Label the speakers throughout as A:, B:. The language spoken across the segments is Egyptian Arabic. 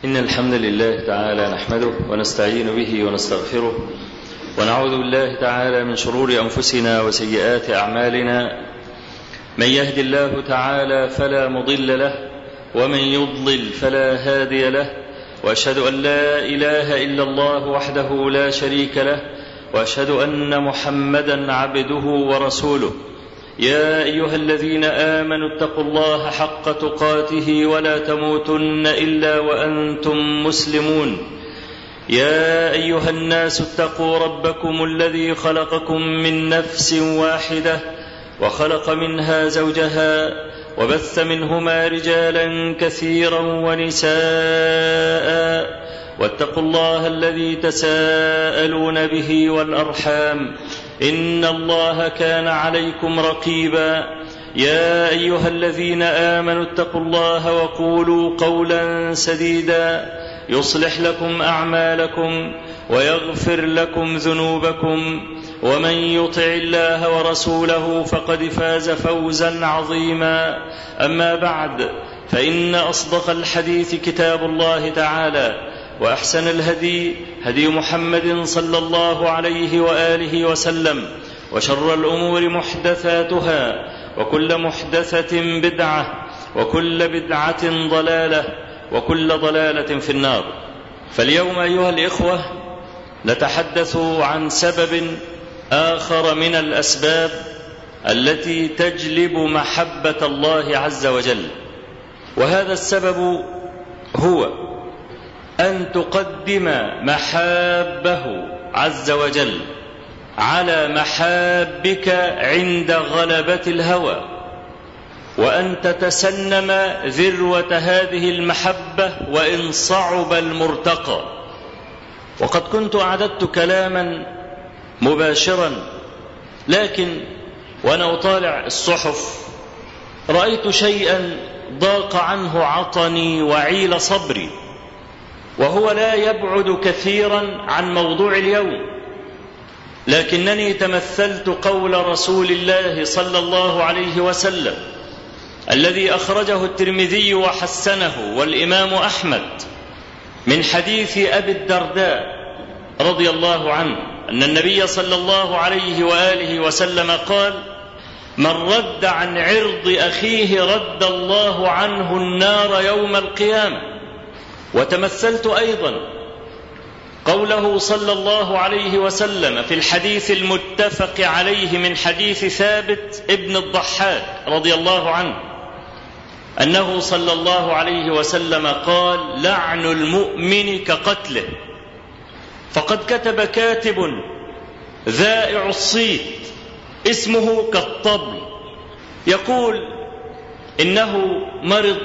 A: إن الحمد لله تعالى نحمده ونستعين به ونستغفره ونعوذ بالله تعالى من شرور أنفسنا وسيئات أعمالنا من يهد الله تعالى فلا مضل له ومن يضلل فلا هادي له واشهد ان لا اله الا الله وحده لا شريك له واشهد ان محمدا عبده ورسوله يا ايها الذين امنوا اتقوا الله حق تقاته ولا تموتن الا وانتم مسلمون يا ايها الناس اتقوا ربكم الذي خلقكم من نفس واحده وخلق منها زوجها وبث منهما رجالا كثيرا ونساء واتقوا الله الذي تساءلون به والارحام ان الله كان عليكم رقيبا يا ايها الذين امنوا اتقوا الله وقولوا قولا سديدا يصلح لكم اعمالكم ويغفر لكم ذنوبكم ومن يطع الله ورسوله فقد فاز فوزا عظيما اما بعد فان اصدق الحديث كتاب الله تعالى واحسن الهدي هدي محمد صلى الله عليه واله وسلم وشر الامور محدثاتها وكل محدثه بدعه وكل بدعه ضلاله وكل ضلاله في النار فاليوم ايها الاخوه نتحدث عن سبب اخر من الاسباب التي تجلب محبه الله عز وجل وهذا السبب هو ان تقدم محابه عز وجل على محابك عند غلبه الهوى وان تتسنم ذروه هذه المحبه وان صعب المرتقى وقد كنت اعددت كلاما مباشرا لكن وانا اطالع الصحف رايت شيئا ضاق عنه عطني وعيل صبري وهو لا يبعد كثيرا عن موضوع اليوم لكنني تمثلت قول رسول الله صلى الله عليه وسلم الذي اخرجه الترمذي وحسنه والامام احمد من حديث ابي الدرداء رضي الله عنه ان النبي صلى الله عليه واله وسلم قال من رد عن عرض اخيه رد الله عنه النار يوم القيامه وتمثلت ايضا قوله صلى الله عليه وسلم في الحديث المتفق عليه من حديث ثابت ابن الضحاك رضي الله عنه انه صلى الله عليه وسلم قال لعن المؤمن كقتله فقد كتب كاتب ذائع الصيت اسمه كالطبل يقول انه مرض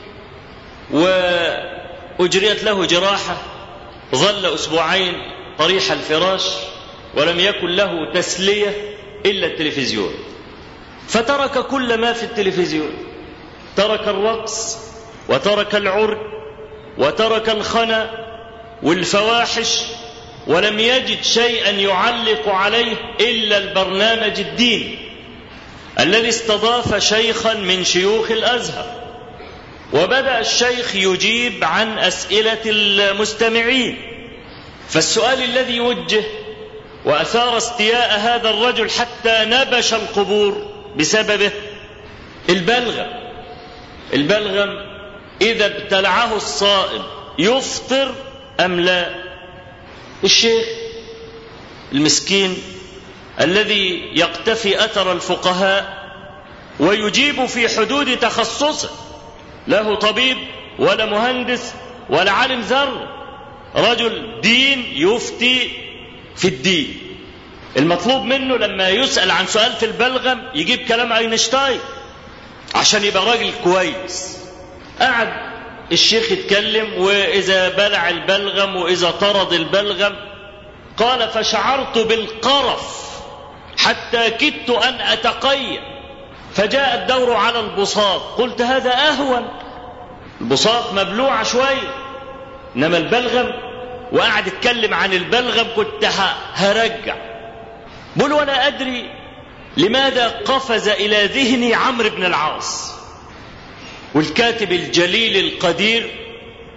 A: واجريت له جراحه ظل اسبوعين طريح الفراش ولم يكن له تسليه الا التلفزيون فترك كل ما في التلفزيون ترك الرقص وترك العرج وترك الخنا والفواحش ولم يجد شيئا يعلق عليه الا البرنامج الديني الذي استضاف شيخا من شيوخ الازهر وبدا الشيخ يجيب عن اسئله المستمعين فالسؤال الذي وجه واثار استياء هذا الرجل حتى نبش القبور بسببه البلغم البلغم اذا ابتلعه الصائم يفطر ام لا الشيخ المسكين الذي يقتفي اثر الفقهاء ويجيب في حدود تخصصه له طبيب ولا مهندس ولا عالم ذر رجل دين يفتي في الدين المطلوب منه لما يسأل عن سؤال في البلغم يجيب كلام اينشتاين عشان يبقى راجل كويس قعد الشيخ يتكلم واذا بلع البلغم واذا طرد البلغم قال فشعرت بالقرف حتى كدت ان اتقيأ فجاء الدور على البساط قلت هذا اهون البساط مبلوعه شويه انما البلغم وقعد يتكلم عن البلغم كنت هرجع بقول ولا ادري لماذا قفز الى ذهني عمرو بن العاص والكاتب الجليل القدير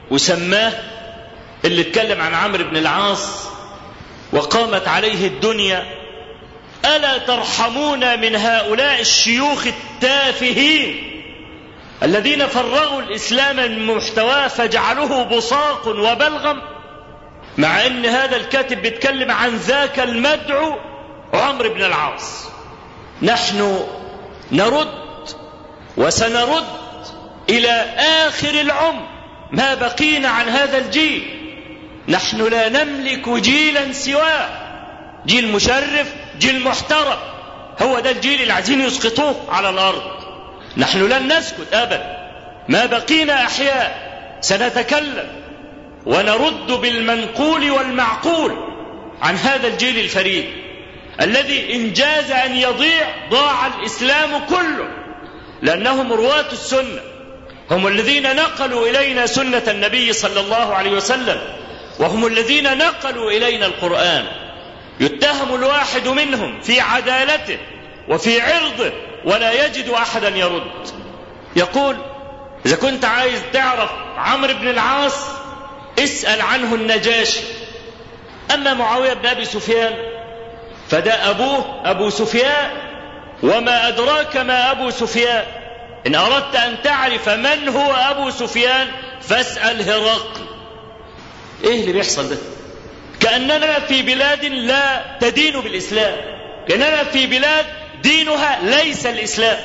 A: وسماه اللي اتكلم عن عمرو بن العاص وقامت عليه الدنيا ألا ترحمون من هؤلاء الشيوخ التافهين الذين فرغوا الإسلام من محتواه فجعلوه بصاق وبلغم مع أن هذا الكاتب بيتكلم عن ذاك المدعو عمرو بن العاص نحن نرد وسنرد إلى آخر العمر ما بقينا عن هذا الجيل نحن لا نملك جيلا سواه جيل مشرف جيل محترم هو ده الجيل اللي عايزين يسقطوه على الأرض نحن لن نسكت أبدا ما بقينا أحياء سنتكلم ونرد بالمنقول والمعقول عن هذا الجيل الفريد الذي إن جاز أن يضيع ضاع الإسلام كله لأنهم رواة السنة هم الذين نقلوا إلينا سنة النبي صلى الله عليه وسلم وهم الذين نقلوا إلينا القرآن يتهم الواحد منهم في عدالته وفي عرضه ولا يجد أحدا يرد يقول إذا كنت عايز تعرف عمرو بن العاص اسأل عنه النجاشي أما معاوية بن أبي سفيان فده أبوه أبو سفيان وما أدراك ما أبو سفيان إن أردت أن تعرف من هو أبو سفيان فاسأل هرقل إيه اللي بيحصل ده كأننا في بلاد لا تدين بالإسلام كأننا في بلاد دينها ليس الإسلام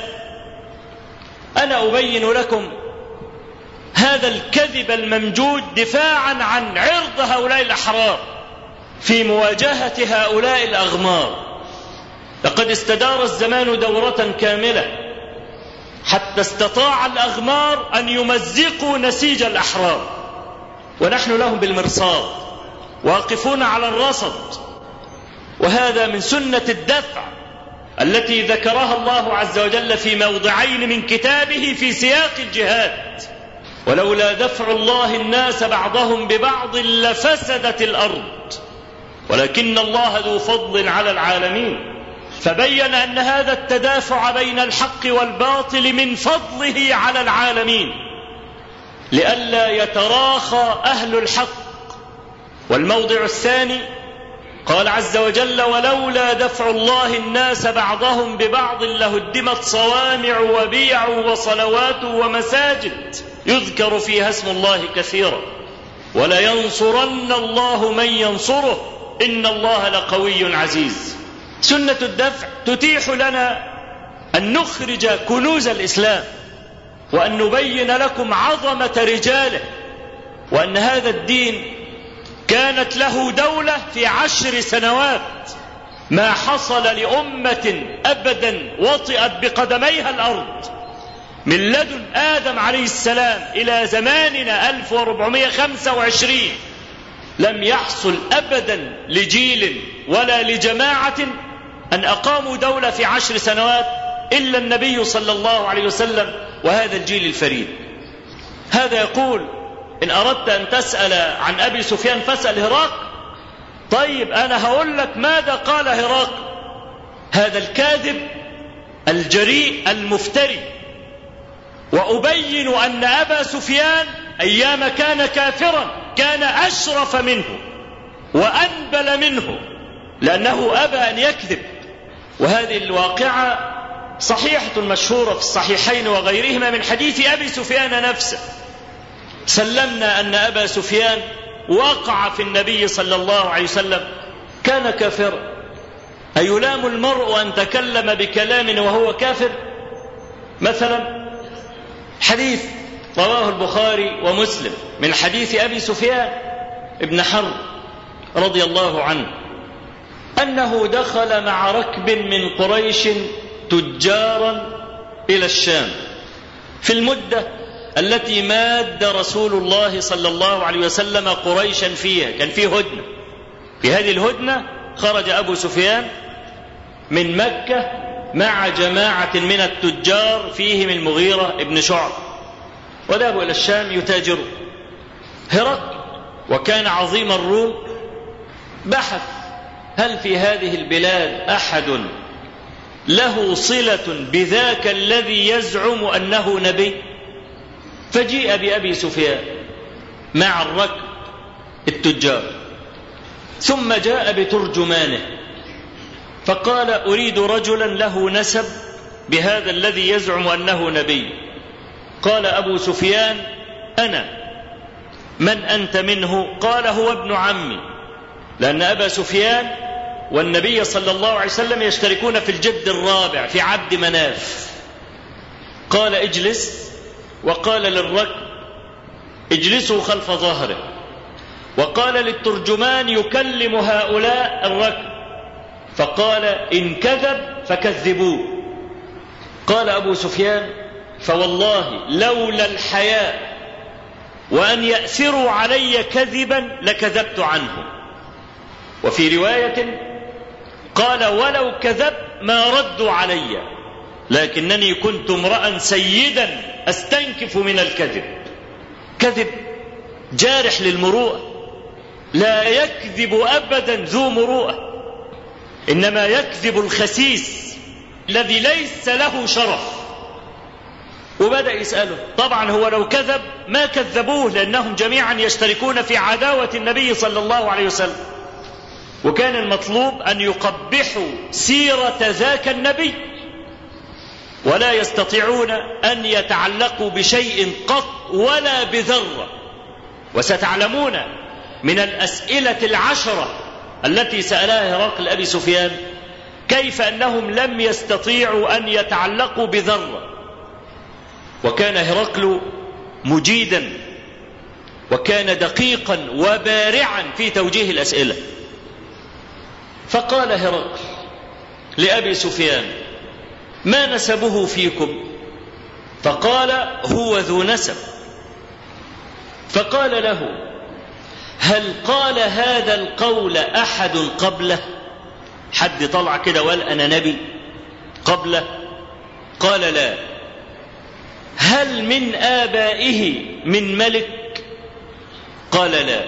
A: أنا أبين لكم هذا الكذب الممجود دفاعا عن عرض هؤلاء الأحرار في مواجهة هؤلاء الأغمار لقد استدار الزمان دورة كاملة حتى استطاع الأغمار أن يمزقوا نسيج الأحرار ونحن لهم بالمرصاد واقفون على الرصد وهذا من سنة الدفع التي ذكرها الله عز وجل في موضعين من كتابه في سياق الجهاد ولولا دفع الله الناس بعضهم ببعض لفسدت الأرض ولكن الله ذو فضل على العالمين فبين ان هذا التدافع بين الحق والباطل من فضله على العالمين لئلا يتراخى اهل الحق والموضع الثاني قال عز وجل ولولا دفع الله الناس بعضهم ببعض لهدمت صوامع وبيع وصلوات ومساجد يذكر فيها اسم الله كثيرا ولينصرن الله من ينصره ان الله لقوي عزيز سنة الدفع تتيح لنا أن نخرج كنوز الإسلام وأن نبين لكم عظمة رجاله وأن هذا الدين كانت له دولة في عشر سنوات ما حصل لأمة أبدا وطئت بقدميها الأرض من لدن آدم عليه السلام إلى زماننا 1425 لم يحصل أبدا لجيل ولا لجماعة أن أقاموا دولة في عشر سنوات إلا النبي صلى الله عليه وسلم وهذا الجيل الفريد هذا يقول إن أردت أن تسأل عن أبي سفيان فاسأل هراق طيب أنا هقول لك ماذا قال هراق هذا الكاذب الجريء المفتري وأبين أن أبا سفيان أيام كان كافرا كان أشرف منه وأنبل منه لأنه أبى أن يكذب وهذه الواقعة صحيحة مشهورة في الصحيحين وغيرهما من حديث أبي سفيان نفسه سلمنا أن أبا سفيان وقع في النبي صلى الله عليه وسلم كان كافرا أيلام المرء أن تكلم بكلام وهو كافر مثلا حديث رواه البخاري ومسلم من حديث أبي سفيان ابن حرب رضي الله عنه أنه دخل مع ركب من قريش تجارا إلى الشام في المدة التي ماد رسول الله صلى الله عليه وسلم قريشا فيها كان فيه هدنة في هذه الهدنة خرج أبو سفيان من مكة مع جماعة من التجار فيهم المغيرة ابن شعب وذهبوا إلى الشام يتاجروا هرقل وكان عظيم الروم بحث هل في هذه البلاد احد له صله بذاك الذي يزعم انه نبي فجيء بابي سفيان مع الركب التجار ثم جاء بترجمانه فقال أريد رجلا له نسب بهذا الذي يزعم أنه نبي قال أبو سفيان أنا من أنت منه قال هو ابن عمي لأن أبا سفيان والنبي صلى الله عليه وسلم يشتركون في الجد الرابع في عبد مناف قال اجلس وقال للركب اجلسوا خلف ظهره وقال للترجمان يكلم هؤلاء الركب فقال إن كذب فكذبوه قال أبو سفيان فوالله لولا الحياء وأن يأثروا علي كذبا لكذبت عنه وفي رواية قال ولو كذب ما ردوا علي لكنني كنت امرأ سيدا أستنكف من الكذب كذب جارح للمروءة لا يكذب أبدا ذو مروءة إنما يكذب الخسيس الذي ليس له شرف وبدأ يسأله طبعا هو لو كذب ما كذبوه لأنهم جميعا يشتركون في عداوة النبي صلى الله عليه وسلم وكان المطلوب أن يقبحوا سيرة ذاك النبي ولا يستطيعون أن يتعلقوا بشيء قط ولا بذرة وستعلمون من الأسئلة العشرة التي سألها هرقل أبي سفيان كيف أنهم لم يستطيعوا أن يتعلقوا بذرة وكان هرقل مجيدا وكان دقيقا وبارعا في توجيه الأسئلة فقال هرقل لأبي سفيان ما نسبه فيكم فقال هو ذو نسب فقال له هل قال هذا القول احد قبله حد طلع كده وقال انا نبي قبله قال لا هل من ابائه من ملك قال لا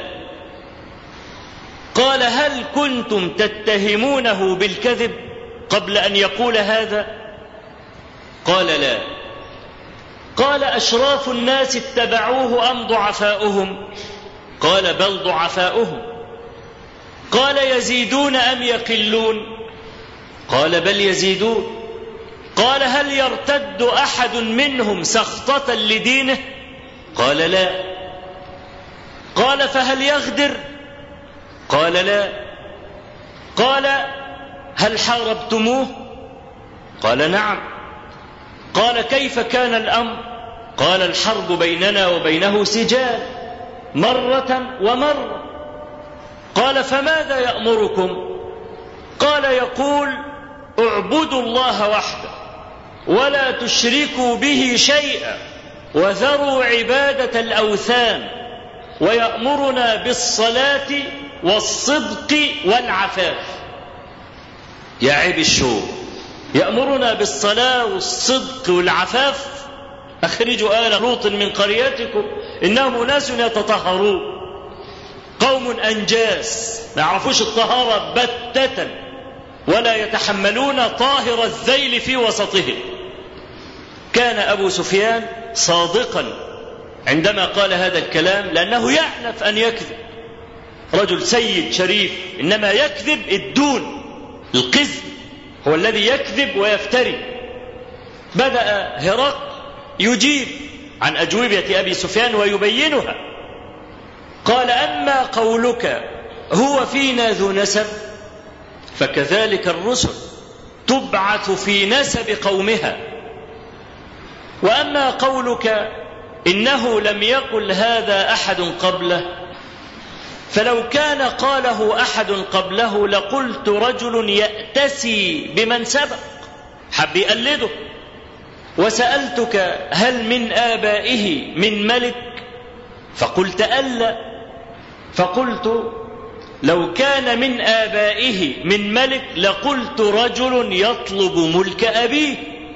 A: قال هل كنتم تتهمونه بالكذب قبل ان يقول هذا قال لا قال اشراف الناس اتبعوه ام ضعفاؤهم قال بل ضعفاؤهم قال يزيدون ام يقلون قال بل يزيدون قال هل يرتد احد منهم سخطه لدينه قال لا قال فهل يغدر قال لا قال هل حاربتموه قال نعم قال كيف كان الامر قال الحرب بيننا وبينه سجال مره ومره قال فماذا يامركم قال يقول اعبدوا الله وحده ولا تشركوا به شيئا وذروا عباده الاوثان ويامرنا بالصلاه والصدق والعفاف يا عيب الشوق يأمرنا بالصلاة والصدق والعفاف أخرجوا آل لوط من قريتكم إنهم أناس يتطهرون قوم أنجاس ما يعرفوش الطهارة بتة ولا يتحملون طاهر الذيل في وسطهم كان أبو سفيان صادقا عندما قال هذا الكلام لأنه يأنف أن يكذب رجل سيد شريف إنما يكذب الدون القزم هو الذي يكذب ويفتري بدأ هرقل يجيب عن أجوبة أبي سفيان ويبينها قال أما قولك هو فينا ذو نسب فكذلك الرسل تبعث في نسب قومها واما قولك انه لم يقل هذا احد قبله فلو كان قاله احد قبله لقلت رجل ياتسي بمن سبق حب يقلده وسالتك هل من ابائه من ملك فقلت الا فقلت لو كان من آبائه من ملك لقلت رجل يطلب ملك أبيه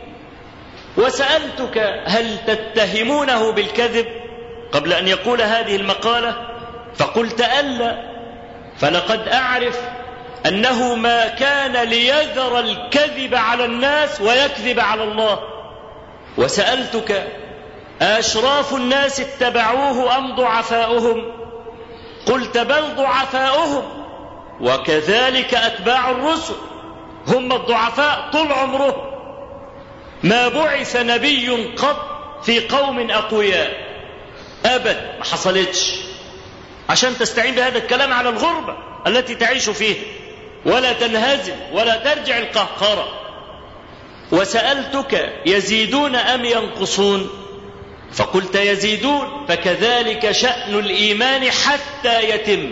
A: وسألتك هل تتهمونه بالكذب قبل أن يقول هذه المقالة فقلت ألا فلقد أعرف أنه ما كان ليذر الكذب على الناس ويكذب على الله وسألتك
B: أشراف الناس اتبعوه أم ضعفاؤهم قلت بل ضعفاؤهم وكذلك أتباع الرسل هم الضعفاء طول عمرهم ما بعث نبي قط في قوم أقوياء أبد ما حصلتش عشان تستعين بهذا الكلام على الغربة التي تعيش فيها ولا تنهزم ولا ترجع القهقرة وسألتك يزيدون أم ينقصون فقلت يزيدون فكذلك شأن الإيمان حتى يتم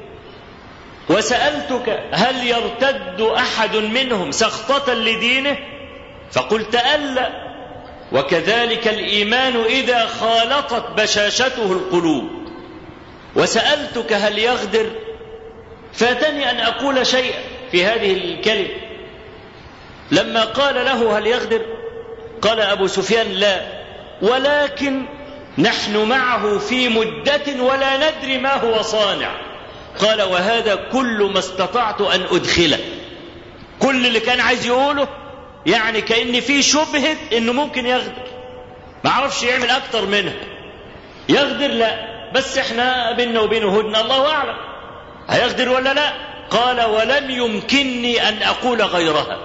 B: وسألتك هل يرتد أحد منهم سخطة لدينه فقلت ألا وكذلك الإيمان إذا خالطت بشاشته القلوب وسألتك هل يغدر فاتني أن أقول شيئا في هذه الكلمة لما قال له هل يغدر قال أبو سفيان لا ولكن نحن معه في مدة ولا ندري ما هو صانع قال وهذا كل ما استطعت أن أدخله كل اللي كان عايز يقوله يعني كأن في شبهة إنه ممكن يغدر ما عرفش يعمل أكتر منها يغدر لا بس احنا بيننا وبينه هدنة الله أعلم هيغدر ولا لا قال ولم يمكنني أن أقول غيرها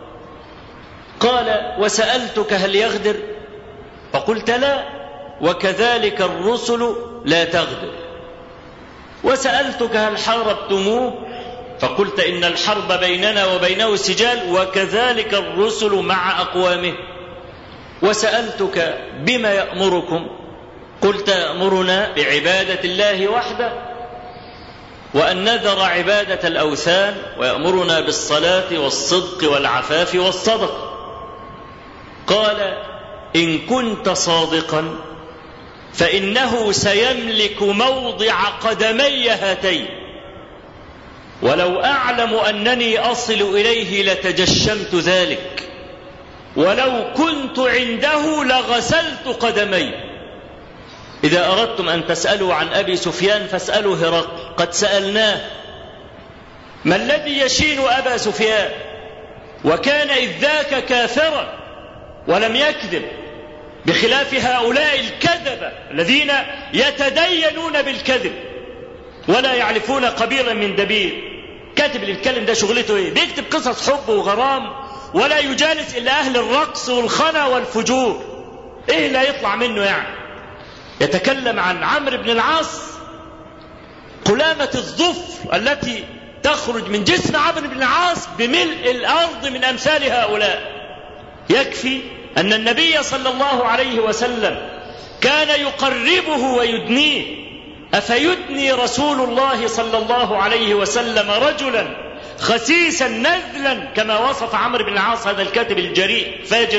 B: قال وسألتك هل يغدر فقلت لا وكذلك الرسل لا تغدر وسألتك هل حاربتموه فقلت إن الحرب بيننا وبينه سجال وكذلك الرسل مع أقوامه وسألتك بما يأمركم قلت يأمرنا بعبادة الله وحده وأن نذر عبادة الأوثان ويأمرنا بالصلاة والصدق والعفاف والصدق قال إن كنت صادقا فإنه سيملك موضع قدمي هاتين ولو أعلم أنني أصل إليه لتجشمت ذلك ولو كنت عنده لغسلت قدمي إذا أردتم أن تسألوا عن أبي سفيان فاسألوا هرقل قد سألناه ما الذي يشين أبا سفيان وكان إذ ذاك كافرا ولم يكذب بخلاف هؤلاء الكذبة الذين يتدينون بالكذب ولا يعرفون قبيلا من دبير كاتب اللي بيتكلم ده شغلته ايه بيكتب قصص حب وغرام ولا يجالس الا اهل الرقص والخنا والفجور ايه اللي هيطلع منه يعني يتكلم عن عمرو بن العاص قلامة الظفر التي تخرج من جسم عمرو بن العاص بملء الارض من امثال هؤلاء يكفي ان النبي صلى الله عليه وسلم كان يقربه ويدنيه افيدني رسول الله صلى الله عليه وسلم رجلا خسيسا نذلا كما وصف عمرو بن العاص هذا الكاتب الجريء فاجر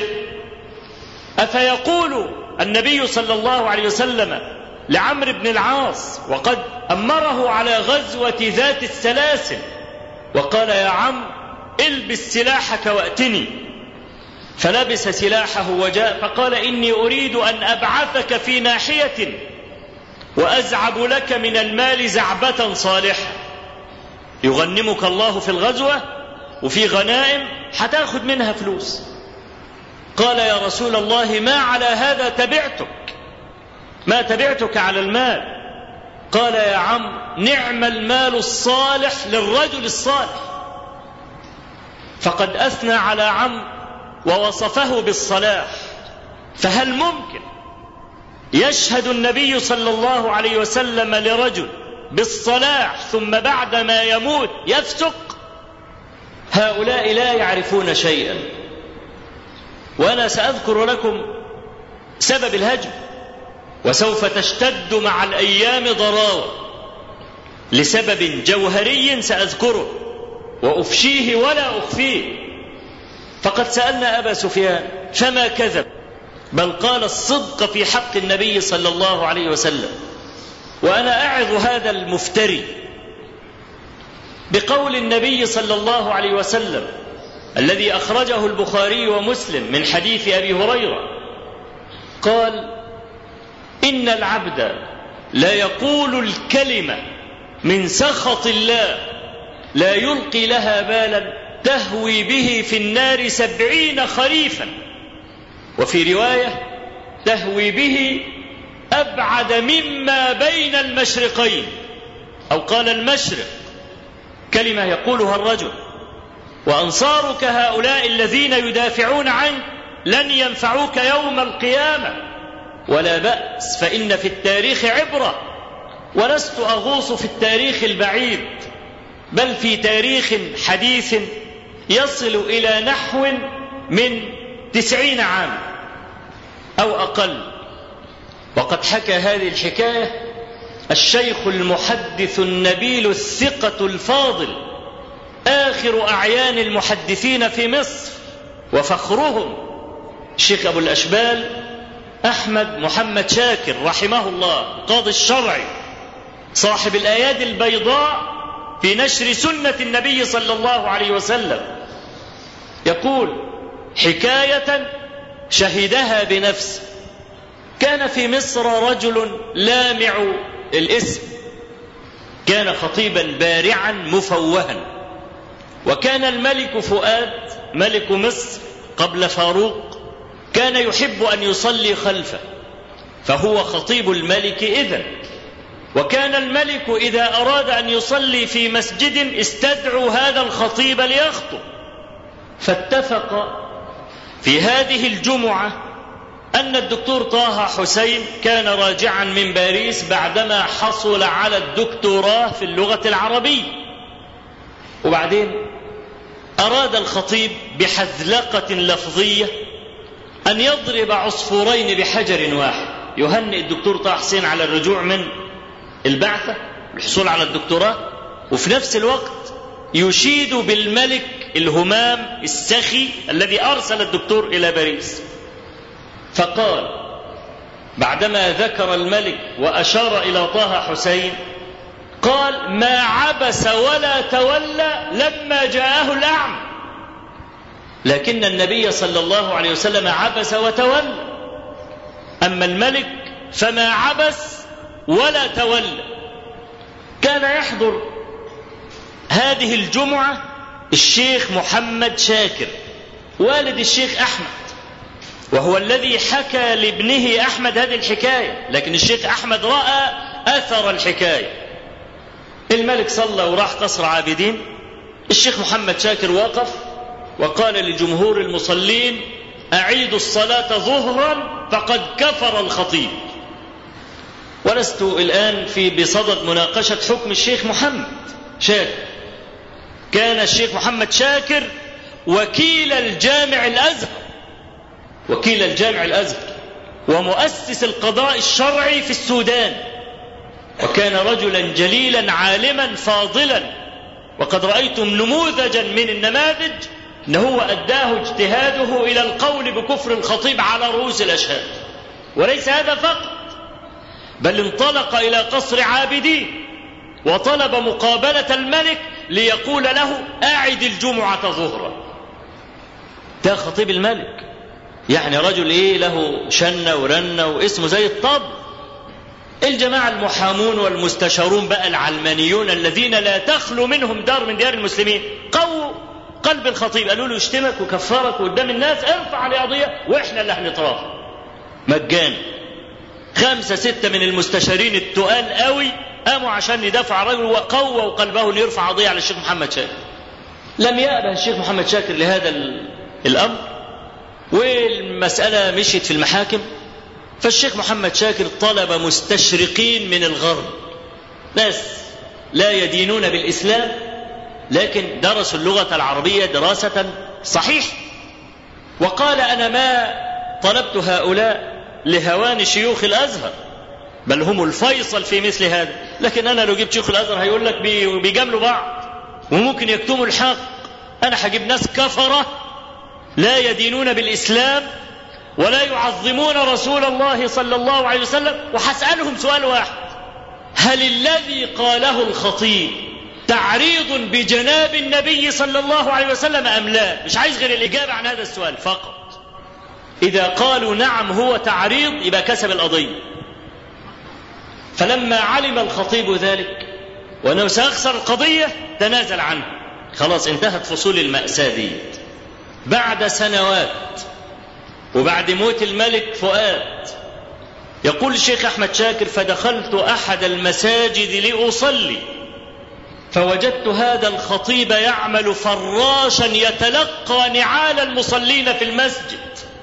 B: افيقول النبي صلى الله عليه وسلم لعمرو بن العاص وقد امره على غزوه ذات السلاسل وقال يا عم البس سلاحك واتني فلبس سلاحه وجاء فقال اني اريد ان ابعثك في ناحيه وازعب لك من المال زعبه صالحه يغنمك الله في الغزوه وفي غنائم هتاخد منها فلوس قال يا رسول الله ما على هذا تبعتك ما تبعتك على المال قال يا عم نعم المال الصالح للرجل الصالح فقد اثنى على عم ووصفه بالصلاح فهل ممكن يشهد النبي صلى الله عليه وسلم لرجل بالصلاح ثم بعدما يموت يفسق هؤلاء لا يعرفون شيئا وانا ساذكر لكم سبب الهجر وسوف تشتد مع الايام ضراوه لسبب جوهري ساذكره وافشيه ولا اخفيه فقد سالنا ابا سفيان فما كذب بل قال الصدق في حق النبي صلى الله عليه وسلم وانا اعظ هذا المفتري بقول النبي صلى الله عليه وسلم الذي اخرجه البخاري ومسلم من حديث ابي هريره قال ان العبد لا يقول الكلمه من سخط الله لا يلقي لها بالا تهوي به في النار سبعين خريفا وفي روايه تهوي به أبعد مما بين المشرقين أو قال المشرق كلمة يقولها الرجل وأنصارك هؤلاء الذين يدافعون عنك لن ينفعوك يوم القيامة ولا بأس فإن في التاريخ عبرة ولست أغوص في التاريخ البعيد بل في تاريخ حديث يصل إلى نحو من تسعين عام أو أقل وقد حكى هذه الحكاية الشيخ المحدث النبيل الثقة الفاضل آخر أعيان المحدثين في مصر وفخرهم الشيخ أبو الأشبال أحمد محمد شاكر رحمه الله قاضي الشرعي صاحب الآيات البيضاء في نشر سنة النبي صلى الله عليه وسلم يقول حكاية شهدها بنفسه كان في مصر رجل لامع الاسم كان خطيبا بارعا مفوها وكان الملك فؤاد ملك مصر قبل فاروق كان يحب ان يصلي خلفه فهو خطيب الملك اذا وكان الملك اذا اراد ان يصلي في مسجد استدعوا هذا الخطيب ليخطب فاتفق في هذه الجمعه أن الدكتور طه حسين كان راجعا من باريس بعدما حصل على الدكتوراه في اللغة العربية وبعدين أراد الخطيب بحذلقة لفظية أن يضرب عصفورين بحجر واحد يهنئ الدكتور طه حسين على الرجوع من البعثة الحصول على الدكتوراه وفي نفس الوقت يشيد بالملك الهمام السخي الذي أرسل الدكتور إلى باريس فقال بعدما ذكر الملك واشار الى طه حسين قال ما عبس ولا تولى لما جاءه الاعمى لكن النبي صلى الله عليه وسلم عبس وتولى اما الملك فما عبس ولا تولى كان يحضر هذه الجمعه الشيخ محمد شاكر والد الشيخ احمد وهو الذي حكى لابنه احمد هذه الحكايه لكن الشيخ احمد راى اثر الحكايه الملك صلى وراح قصر عابدين الشيخ محمد شاكر وقف وقال لجمهور المصلين اعيدوا الصلاه ظهرا فقد كفر الخطيب ولست الان في بصدد مناقشه حكم الشيخ محمد شاكر كان الشيخ محمد شاكر وكيل الجامع الازهر وكيل الجامع الازهر ومؤسس القضاء الشرعي في السودان وكان رجلا جليلا عالما فاضلا وقد رايتم نموذجا من النماذج ان هو اداه اجتهاده الى القول بكفر الخطيب على رؤوس الاشهاد وليس هذا فقط بل انطلق الى قصر عابدين وطلب مقابله الملك ليقول له اعد الجمعه ظهرا ده خطيب الملك يعني رجل ايه له شنه ورنه واسمه زي الطب الجماعة المحامون والمستشارون بقى العلمانيون الذين لا تخلو منهم دار من ديار المسلمين قووا قلب الخطيب قالوا له يشتمك وكفرك قدام الناس ارفع عليه قضية واحنا اللي هنترافع مجانا خمسة ستة من المستشارين التقال قوي قاموا عشان يدافعوا عن الرجل وقووا قلبه ليرفع قضية على الشيخ محمد شاكر لم يأبه الشيخ محمد شاكر لهذا الأمر والمسألة مشيت في المحاكم فالشيخ محمد شاكر طلب مستشرقين من الغرب ناس لا يدينون بالإسلام لكن درسوا اللغة العربية دراسة صحيحة وقال أنا ما طلبت هؤلاء لهوان شيوخ الأزهر بل هم الفيصل في مثل هذا لكن أنا لو جبت شيوخ الأزهر هيقول لك بيجاملوا بعض وممكن يكتموا الحق أنا هجيب ناس كفرة لا يدينون بالإسلام ولا يعظمون رسول الله صلى الله عليه وسلم وهسألهم سؤال واحد هل الذي قاله الخطيب تعريض بجناب النبي صلى الله عليه وسلم أم لا مش عايز غير الإجابة عن هذا السؤال فقط إذا قالوا نعم هو تعريض يبقى كسب القضية فلما علم الخطيب ذلك وأنه سيخسر القضية تنازل عنه خلاص انتهت فصول المأساة دي بعد سنوات وبعد موت الملك فؤاد يقول الشيخ أحمد شاكر فدخلت أحد المساجد لأصلي فوجدت هذا الخطيب يعمل فراشا يتلقى نعال المصلين في المسجد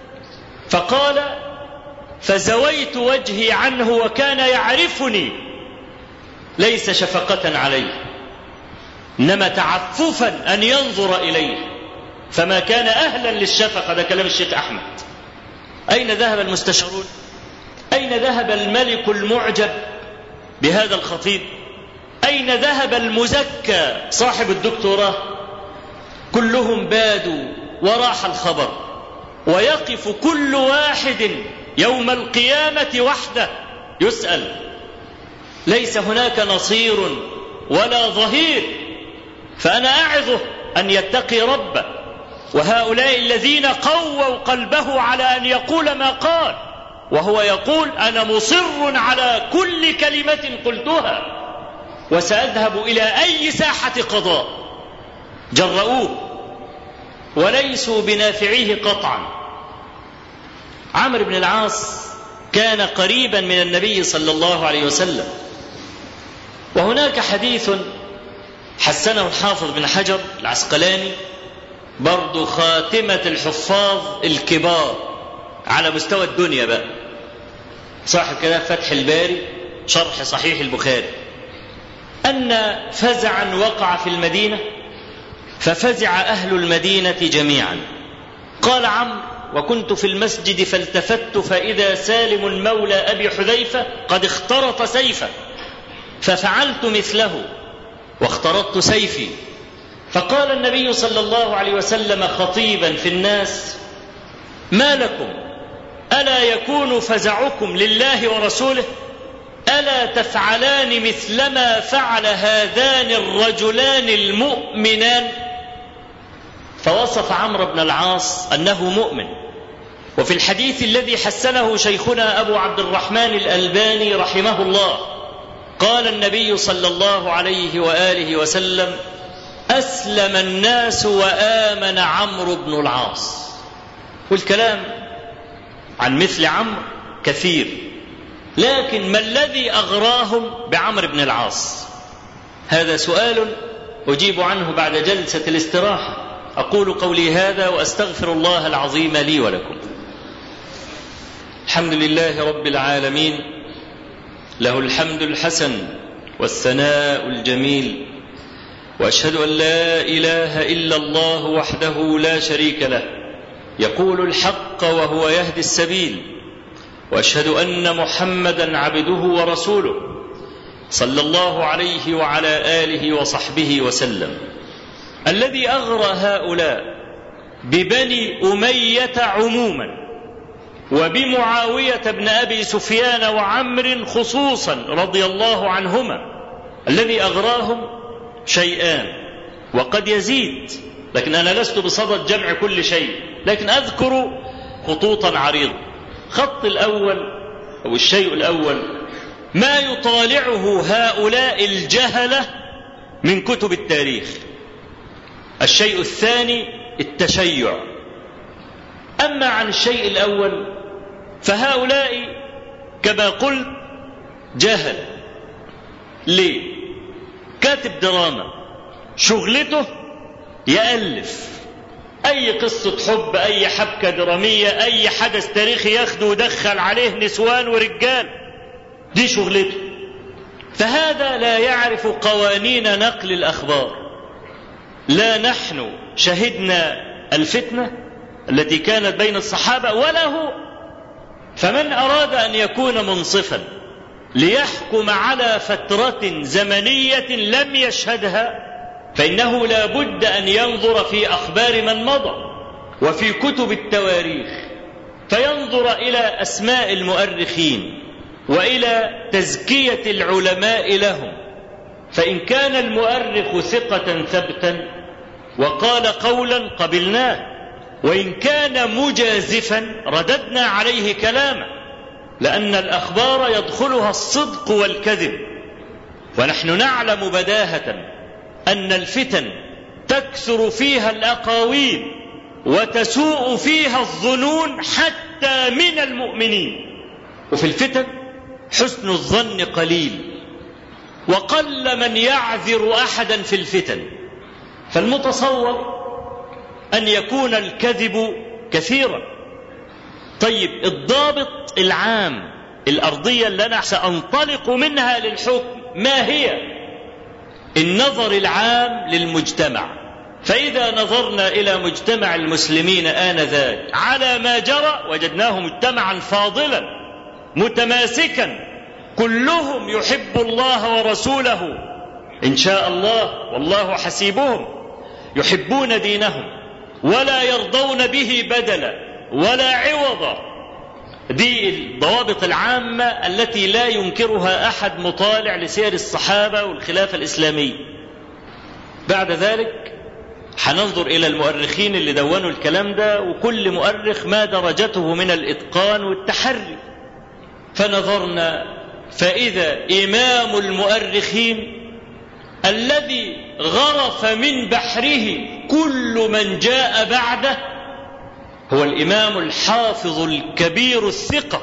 B: فقال فزويت وجهي عنه وكان يعرفني ليس شفقة عليه إنما تعففا أن ينظر إليه فما كان أهلا للشفقة هذا كلام الشيخ أحمد أين ذهب المستشارون أين ذهب الملك المعجب بهذا الخطيب أين ذهب المزكى صاحب الدكتوراه كلهم بادوا وراح الخبر ويقف كل واحد يوم القيامة وحده يسأل ليس هناك نصير ولا ظهير فأنا أعظه أن يتقي ربه وهؤلاء الذين قووا قلبه على أن يقول ما قال وهو يقول أنا مصر على كل كلمة قلتها وسأذهب إلى أي ساحة قضاء جرؤوه وليسوا بنافعيه قطعا عمرو بن العاص كان قريبا من النبي صلى الله عليه وسلم وهناك حديث حسنه الحافظ بن حجر العسقلاني برضو خاتمة الحفاظ الكبار على مستوى الدنيا بقى صاحب كده فتح الباري شرح صحيح البخاري أن فزعا وقع في المدينة ففزع أهل المدينة جميعا قال عمرو وكنت في المسجد فالتفت فإذا سالم مولى أبي حذيفة قد اخترط سيفه ففعلت مثله واخترطت سيفي فقال النبي صلى الله عليه وسلم خطيبا في الناس ما لكم الا يكون فزعكم لله ورسوله الا تفعلان مثلما فعل هذان الرجلان المؤمنان فوصف عمرو بن العاص انه مؤمن وفي الحديث الذي حسنه شيخنا ابو عبد الرحمن الالباني رحمه الله قال النبي صلى الله عليه واله وسلم اسلم الناس وامن عمرو بن العاص والكلام عن مثل عمرو كثير لكن ما الذي اغراهم بعمرو بن العاص هذا سؤال اجيب عنه بعد جلسه الاستراحه اقول قولي هذا واستغفر الله العظيم لي ولكم الحمد لله رب العالمين له الحمد الحسن والثناء الجميل واشهد ان لا اله الا الله وحده لا شريك له يقول الحق وهو يهدي السبيل واشهد ان محمدا عبده ورسوله صلى الله عليه وعلى اله وصحبه وسلم الذي اغرى هؤلاء ببني اميه عموما وبمعاويه بن ابي سفيان وعمر خصوصا رضي الله عنهما الذي اغراهم شيئان وقد يزيد لكن انا لست بصدد جمع كل شيء لكن اذكر خطوطا عريضه خط الاول او الشيء الاول ما يطالعه هؤلاء الجهله من كتب التاريخ الشيء الثاني التشيع اما عن الشيء الاول فهؤلاء كما قلت جهل ليه كاتب دراما شغلته يالف اي قصه حب اي حبكه دراميه اي حدث تاريخي ياخده ويدخل عليه نسوان ورجال دي شغلته فهذا لا يعرف قوانين نقل الاخبار لا نحن شهدنا الفتنه التي كانت بين الصحابه ولا هو فمن اراد ان يكون منصفا ليحكم على فتره زمنيه لم يشهدها فانه لا بد ان ينظر في اخبار من مضى وفي كتب التواريخ فينظر الى اسماء المؤرخين والى تزكيه العلماء لهم فان كان المؤرخ ثقه ثبتا وقال قولا قبلناه وان كان مجازفا رددنا عليه كلامه لان الاخبار يدخلها الصدق والكذب ونحن نعلم بداهه ان الفتن تكثر فيها الاقاويل وتسوء فيها الظنون حتى من المؤمنين وفي الفتن حسن الظن قليل وقل من يعذر احدا في الفتن فالمتصور ان يكون الكذب كثيرا طيب الضابط العام الارضيه اللي انا سانطلق منها للحكم ما هي النظر العام للمجتمع فاذا نظرنا الى مجتمع المسلمين انذاك على ما جرى وجدناه مجتمعا فاضلا متماسكا كلهم يحب الله ورسوله ان شاء الله والله حسيبهم يحبون دينهم ولا يرضون به بدلا ولا عوضا دي الضوابط العامة التي لا ينكرها أحد مطالع لسير الصحابة والخلافة الإسلامية بعد ذلك هننظر إلى المؤرخين اللي دونوا الكلام ده وكل مؤرخ ما درجته من الإتقان والتحري فنظرنا فإذا إمام المؤرخين الذي غرف من بحره كل من جاء بعده هو الامام الحافظ الكبير الثقه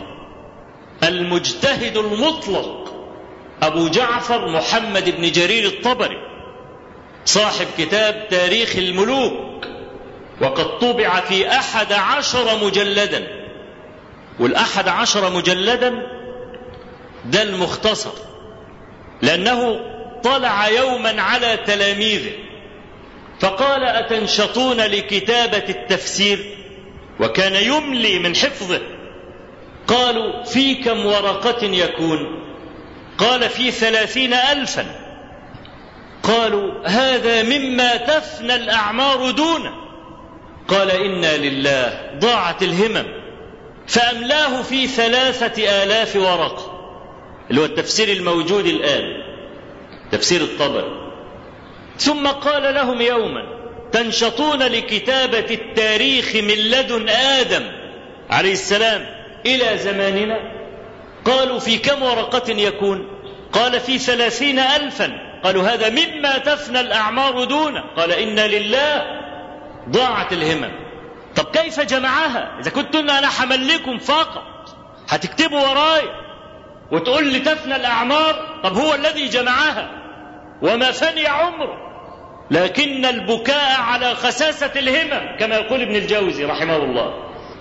B: المجتهد المطلق ابو جعفر محمد بن جرير الطبري صاحب كتاب تاريخ الملوك وقد طبع في احد عشر مجلدا والاحد عشر مجلدا ده المختصر لانه طلع يوما على تلاميذه فقال اتنشطون لكتابه التفسير وكان يملي من حفظه قالوا في كم ورقة يكون قال في ثلاثين ألفا قالوا هذا مما تفنى الأعمار دونه قال إنا لله ضاعت الهمم فأملاه في ثلاثة آلاف ورقة اللي هو التفسير الموجود الآن تفسير الطبري ثم قال لهم يوما تنشطون لكتابة التاريخ من لدن آدم عليه السلام إلى زماننا قالوا في كم ورقة يكون قال في ثلاثين ألفا قالوا هذا مما تفنى الأعمار دونه قال إنا لله ضاعت الهمم طب كيف جمعها إذا كنت أنا حملكم فقط هتكتبوا ورايا وتقول لي تفنى الأعمار طب هو الذي جمعها وما فني عمره لكن البكاء على خساسة الهمم كما يقول ابن الجوزي رحمه الله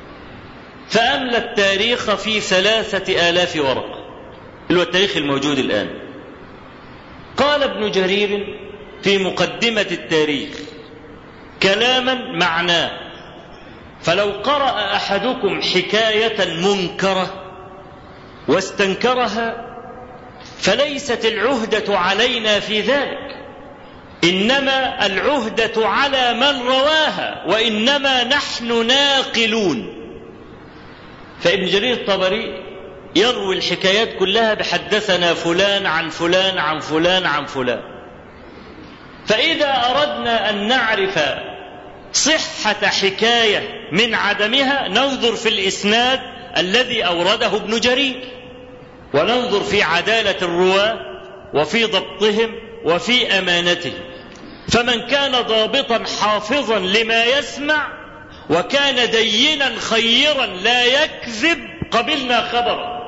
B: فأملى التاريخ في ثلاثة آلاف ورقة اللي هو التاريخ الموجود الآن قال ابن جرير في مقدمة التاريخ كلاما معناه فلو قرأ أحدكم حكاية منكرة واستنكرها فليست العهدة علينا في ذلك انما العهده على من رواها وانما نحن ناقلون فابن جرير الطبري يروي الحكايات كلها بحدثنا فلان عن فلان عن فلان عن فلان فاذا اردنا ان نعرف صحه حكايه من عدمها ننظر في الاسناد الذي اورده ابن جرير وننظر في عداله الرواه وفي ضبطهم وفي امانتهم فمن كان ضابطا حافظا لما يسمع وكان دينا خيرا لا يكذب قبلنا خبره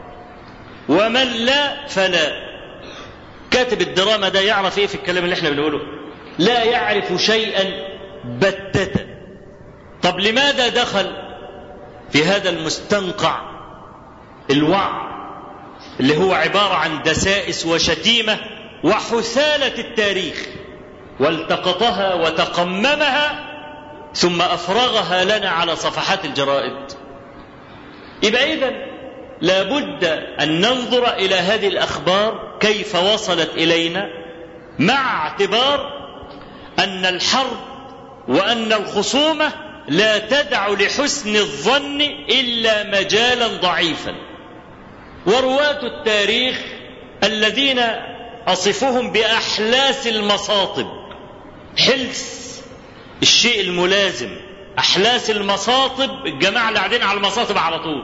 B: ومن لا فلا كاتب الدراما ده يعرف ايه في الكلام اللي احنا بنقوله لا يعرف شيئا بتة طب لماذا دخل في هذا المستنقع الوعي اللي هو عبارة عن دسائس وشتيمة وحثالة التاريخ والتقطها وتقممها ثم افرغها لنا على صفحات الجرائد يبقى اذا لابد ان ننظر الى هذه الاخبار كيف وصلت الينا مع اعتبار ان الحرب وان الخصومه لا تدع لحسن الظن الا مجالا ضعيفا ورواة التاريخ الذين اصفهم باحلاس المصاطب حلس الشيء الملازم احلاس المصاطب الجماعه اللي قاعدين على المصاطب على طول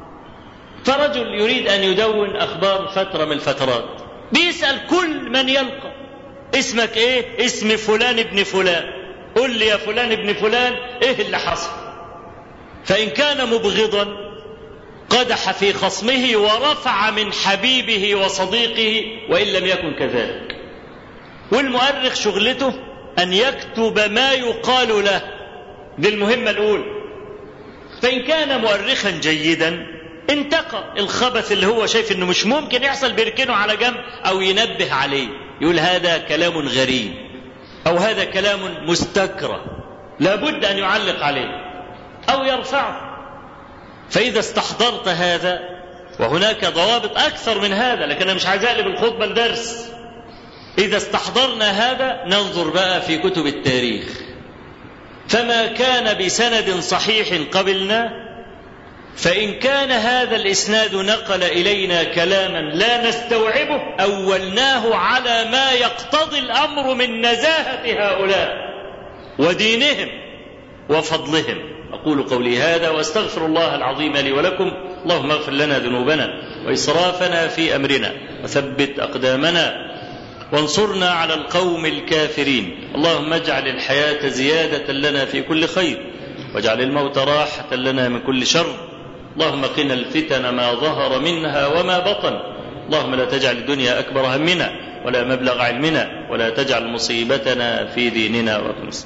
B: فرجل يريد ان يدون اخبار فتره من الفترات بيسال كل من يلقى اسمك ايه اسم فلان ابن فلان قل لي يا فلان ابن فلان ايه اللي حصل فإن كان مبغضا قدح في خصمه ورفع من حبيبه وصديقه وإن لم يكن كذلك والمؤرخ شغلته أن يكتب ما يقال له دي المهمة الأولى فإن كان مؤرخا جيدا انتقى الخبث اللي هو شايف انه مش ممكن يحصل بيركنه على جنب او ينبه عليه يقول هذا كلام غريب او هذا كلام مستكره لابد ان يعلق عليه او يرفعه فاذا استحضرت هذا وهناك ضوابط اكثر من هذا لكن انا مش عايز اقلب الخطبه لدرس اذا استحضرنا هذا ننظر بقى في كتب التاريخ فما كان بسند صحيح قبلنا فإن كان هذا الإسناد نقل إلينا كلاما لا نستوعبه أولناه على ما يقتضي الأمر من نزاهة هؤلاء ودينهم وفضلهم أقول قولي هذا وأستغفر الله العظيم لي ولكم اللهم اغفر لنا ذنوبنا وإسرافنا في أمرنا وثبت أقدامنا وانصرنا على القوم الكافرين اللهم اجعل الحياة زيادة لنا في كل خير واجعل الموت راحة لنا من كل شر اللهم قنا الفتن ما ظهر منها وما بطن اللهم لا تجعل الدنيا أكبر همنا ولا مبلغ علمنا ولا تجعل مصيبتنا في ديننا وكنس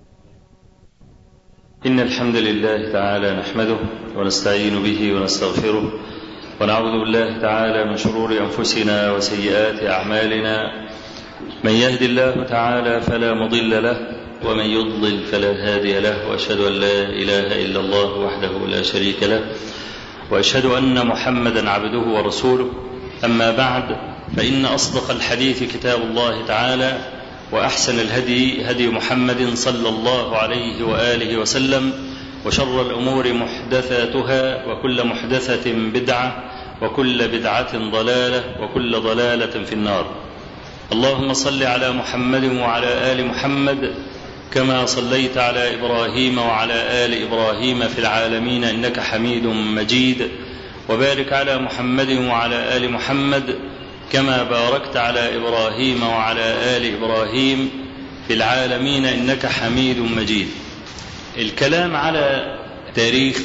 A: إن الحمد لله تعالى نحمده ونستعين به ونستغفره ونعوذ بالله تعالى من شرور أنفسنا وسيئات أعمالنا من يهد الله تعالى فلا مضل له ومن يضلل فلا هادي له واشهد ان لا اله الا الله وحده لا شريك له واشهد ان محمدا عبده ورسوله اما بعد فان اصدق الحديث كتاب الله تعالى واحسن الهدي هدي محمد صلى الله عليه واله وسلم وشر الامور محدثاتها وكل محدثه بدعه وكل بدعه ضلاله وكل ضلاله في النار اللهم صل على محمد وعلى ال محمد كما صليت على ابراهيم وعلى ال ابراهيم في العالمين انك حميد مجيد وبارك على محمد وعلى ال محمد كما باركت على ابراهيم وعلى ال ابراهيم في العالمين انك حميد مجيد الكلام على تاريخ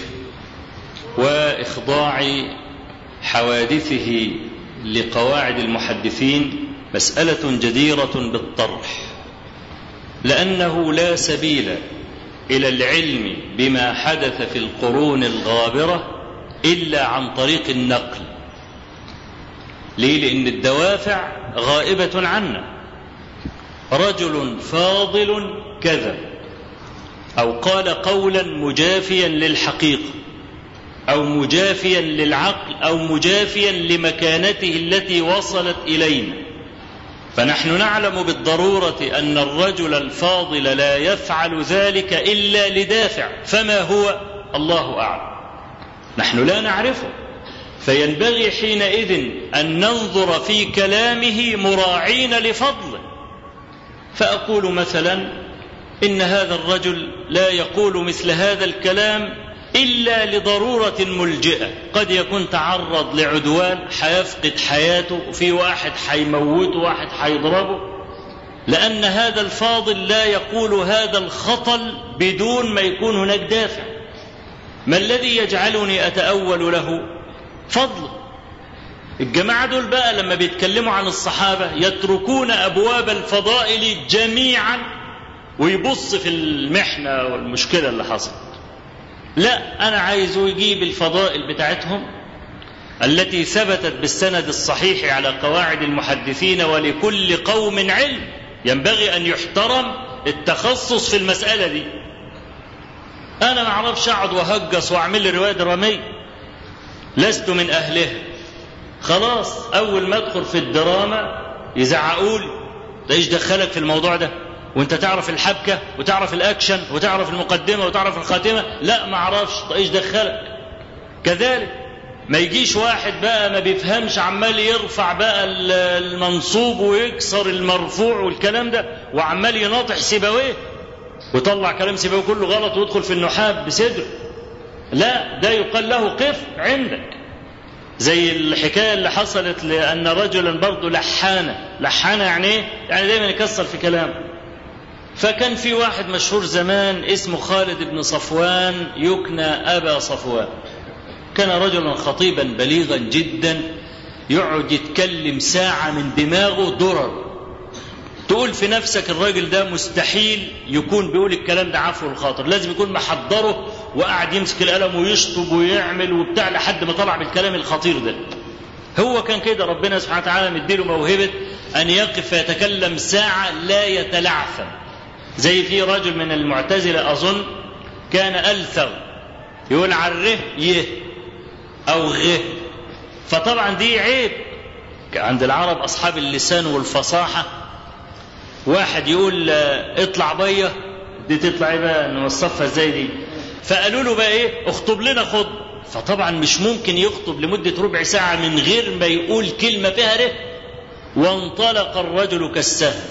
A: واخضاع حوادثه لقواعد المحدثين مساله جديره بالطرح لانه لا سبيل الى العلم بما حدث في القرون الغابره الا عن طريق النقل ليه لان الدوافع غائبه عنا رجل فاضل كذا او قال قولا مجافيا للحقيقه او مجافيا للعقل او مجافيا لمكانته التي وصلت الينا فنحن نعلم بالضروره ان الرجل الفاضل لا يفعل ذلك الا لدافع فما هو الله اعلم نحن لا نعرفه فينبغي حينئذ ان ننظر في كلامه مراعين لفضله فاقول مثلا ان هذا الرجل لا يقول مثل هذا الكلام الا لضروره ملجئه قد يكون تعرض لعدوان حيفقد حياته وفي واحد حيموته واحد حيضربه لان هذا الفاضل لا يقول هذا الخطل بدون ما يكون هناك دافع ما الذي يجعلني اتاول له فضل الجماعه دول بقى لما بيتكلموا عن الصحابه يتركون ابواب الفضائل جميعا ويبص في المحنه والمشكله اللي حصلت لا انا عايزه يجيب الفضائل بتاعتهم التي ثبتت بالسند الصحيح على قواعد المحدثين ولكل قوم علم ينبغي ان يحترم التخصص في المساله دي انا ما اعرفش اقعد وهجس واعمل لي روايه دراميه لست من اهلها خلاص اول ما ادخل في الدراما يزعقوا لي ده ايش دخلك في الموضوع ده وانت تعرف الحبكه وتعرف الاكشن وتعرف المقدمه وتعرف الخاتمه لا ما اعرفش طيب ايش دخلك كذلك ما يجيش واحد بقى ما بيفهمش عمال يرفع بقى المنصوب ويكسر المرفوع والكلام ده وعمال يناطح سيبويه ويطلع كلام سيبويه كله غلط ويدخل في النحاب بصدره لا ده يقال له قف عندك زي الحكايه اللي حصلت لان رجلا برضه لحانه لحانه يعني ايه يعني دايما يكسر في كلامه
B: فكان في واحد مشهور زمان اسمه خالد بن صفوان يكنى أبا صفوان كان رجلا خطيبا بليغا جدا يقعد يتكلم ساعة من دماغه درر تقول في نفسك الراجل ده مستحيل يكون بيقول الكلام ده عفو الخاطر لازم يكون محضره وقاعد يمسك القلم ويشطب ويعمل وبتاع لحد ما طلع بالكلام الخطير ده هو كان كده ربنا سبحانه وتعالى مديله موهبة أن يقف فيتكلم ساعة لا يتلعثم زي في رجل من المعتزلة أظن كان ألثغ يقول عره يه أو غه فطبعا دي عيب عند العرب أصحاب اللسان والفصاحة واحد يقول اطلع بيا دي تطلع ايه بقى نوصفها ازاي دي فقالوا له بقى ايه اخطب لنا خطب فطبعا مش ممكن يخطب لمدة ربع ساعة من غير ما يقول كلمة فيها ره وانطلق الرجل كالسهم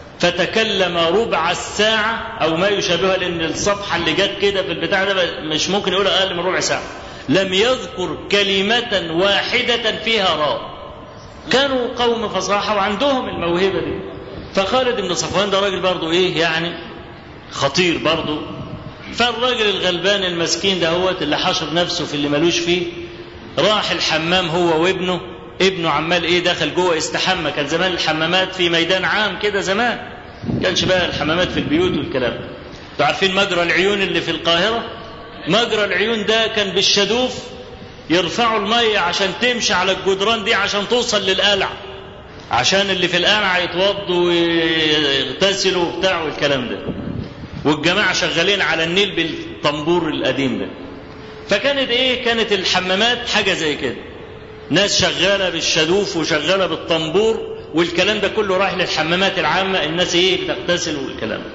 B: فتكلم ربع الساعة أو ما يشابهها لأن الصفحة اللي جت كده في البتاع ده مش ممكن يقول أقل من ربع ساعة لم يذكر كلمة واحدة فيها راء كانوا قوم فصاحة وعندهم الموهبة دي فخالد بن صفوان ده راجل برضه ايه يعني خطير برضه فالراجل الغلبان المسكين ده هو اللي حشر نفسه في اللي ملوش فيه راح الحمام هو وابنه ابنه عمال ايه دخل جوه استحمى كان زمان الحمامات في ميدان عام كده زمان كانش بقى الحمامات في البيوت والكلام انتوا عارفين مجرى العيون اللي في القاهره مجرى العيون ده كان بالشدوف يرفعوا الميه عشان تمشي على الجدران دي عشان توصل للقلع عشان اللي في القلعة يتوضوا ويغتسلوا وبتاع والكلام ده والجماعة شغالين على النيل بالطنبور القديم ده فكانت ايه كانت الحمامات حاجة زي كده ناس شغالة بالشدوف وشغالة بالطنبور والكلام ده كله رايح للحمامات العامة الناس ايه بتغتسل والكلام ده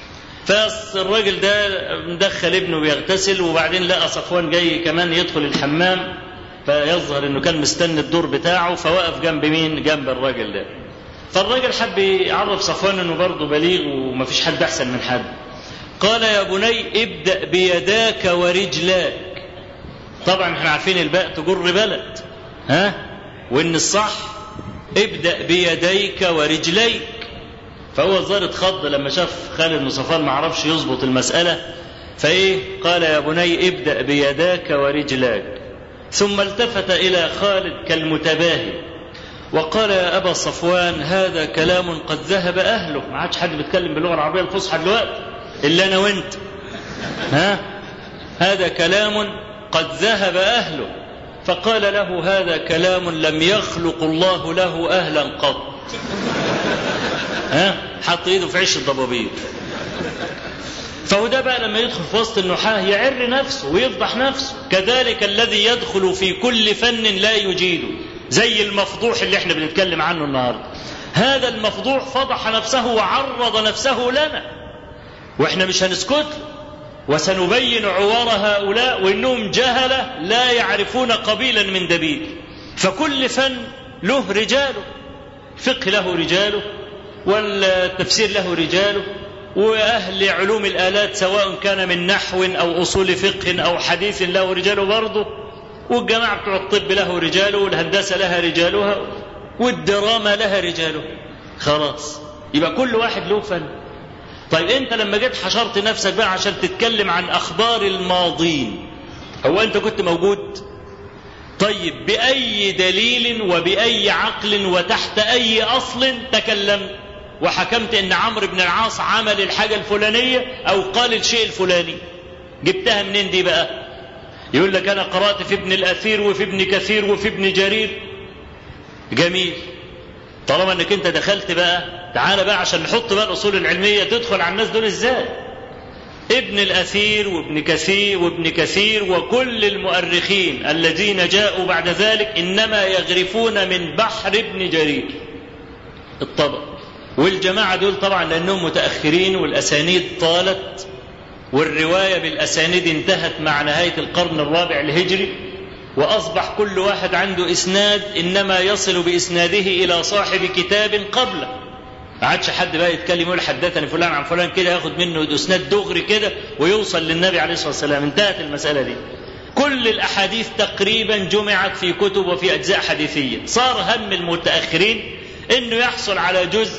B: فالراجل ده مدخل ابنه بيغتسل وبعدين لقى صفوان جاي كمان يدخل الحمام فيظهر انه كان مستني الدور بتاعه فوقف جنب مين؟ جنب الراجل ده. فالراجل حب يعرف صفوان انه برضه بليغ ومفيش حد احسن من حد. قال يا بني ابدأ بيداك ورجلاك. طبعا احنا عارفين الباء تجر بلد. ها؟ وان الصح ابدأ بيديك ورجليك. فهو الظاهر اتخض لما شاف خالد بن صفوان ما عرفش يظبط المسألة فايه؟ قال يا بني ابدأ بيداك ورجلاك. ثم التفت إلى خالد كالمتباهي وقال يا أبا صفوان هذا كلام قد ذهب أهله ما عادش حد بيتكلم باللغة العربية الفصحى دلوقتي إلا أنا وأنت ها هذا كلام قد ذهب أهله فقال له هذا كلام لم يخلق الله له أهلا قط ها حط ايده في عيش الضبابير فهو ده بقى لما يدخل في وسط النحاة يعر نفسه ويفضح نفسه كذلك الذي يدخل في كل فن لا يجيده زي المفضوح اللي احنا بنتكلم عنه النهارده هذا المفضوح فضح نفسه وعرض نفسه لنا واحنا مش هنسكت وسنبين عوار هؤلاء وانهم جهله لا يعرفون قبيلا من دبيل فكل فن له رجاله فقه له رجاله والتفسير له رجاله وأهل علوم الآلات سواء كان من نحو أو أصول فقه أو حديث له رجاله برضه والجماعة بتوع الطب له رجاله والهندسة لها رجالها والدراما لها رجاله خلاص يبقى كل واحد له فن طيب انت لما جيت حشرت نفسك بقى عشان تتكلم عن اخبار الماضين هو انت كنت موجود طيب باي دليل وباي عقل وتحت اي اصل تكلمت وحكمت ان عمرو بن العاص عمل الحاجه الفلانيه او قال الشيء الفلاني جبتها منين دي بقى يقول لك انا قرات في ابن الاثير وفي ابن كثير وفي ابن جرير جميل طالما انك انت دخلت بقى تعالى بقى عشان نحط بقى الاصول العلميه تدخل على الناس دول ازاي ابن الاثير وابن كثير وابن كثير وكل المؤرخين الذين جاءوا بعد ذلك انما يغرفون من بحر ابن جرير الطبق والجماعة دول طبعا لأنهم متأخرين والأسانيد طالت والرواية بالأسانيد انتهت مع نهاية القرن الرابع الهجري وأصبح كل واحد عنده إسناد إنما يصل بإسناده إلى صاحب كتاب قبله ما عادش حد بقى يتكلم يقول حدثني فلان عن فلان كده ياخد منه اسناد دغري كده ويوصل للنبي عليه الصلاه والسلام انتهت المساله دي كل الاحاديث تقريبا جمعت في كتب وفي اجزاء حديثيه صار هم المتاخرين انه يحصل على جزء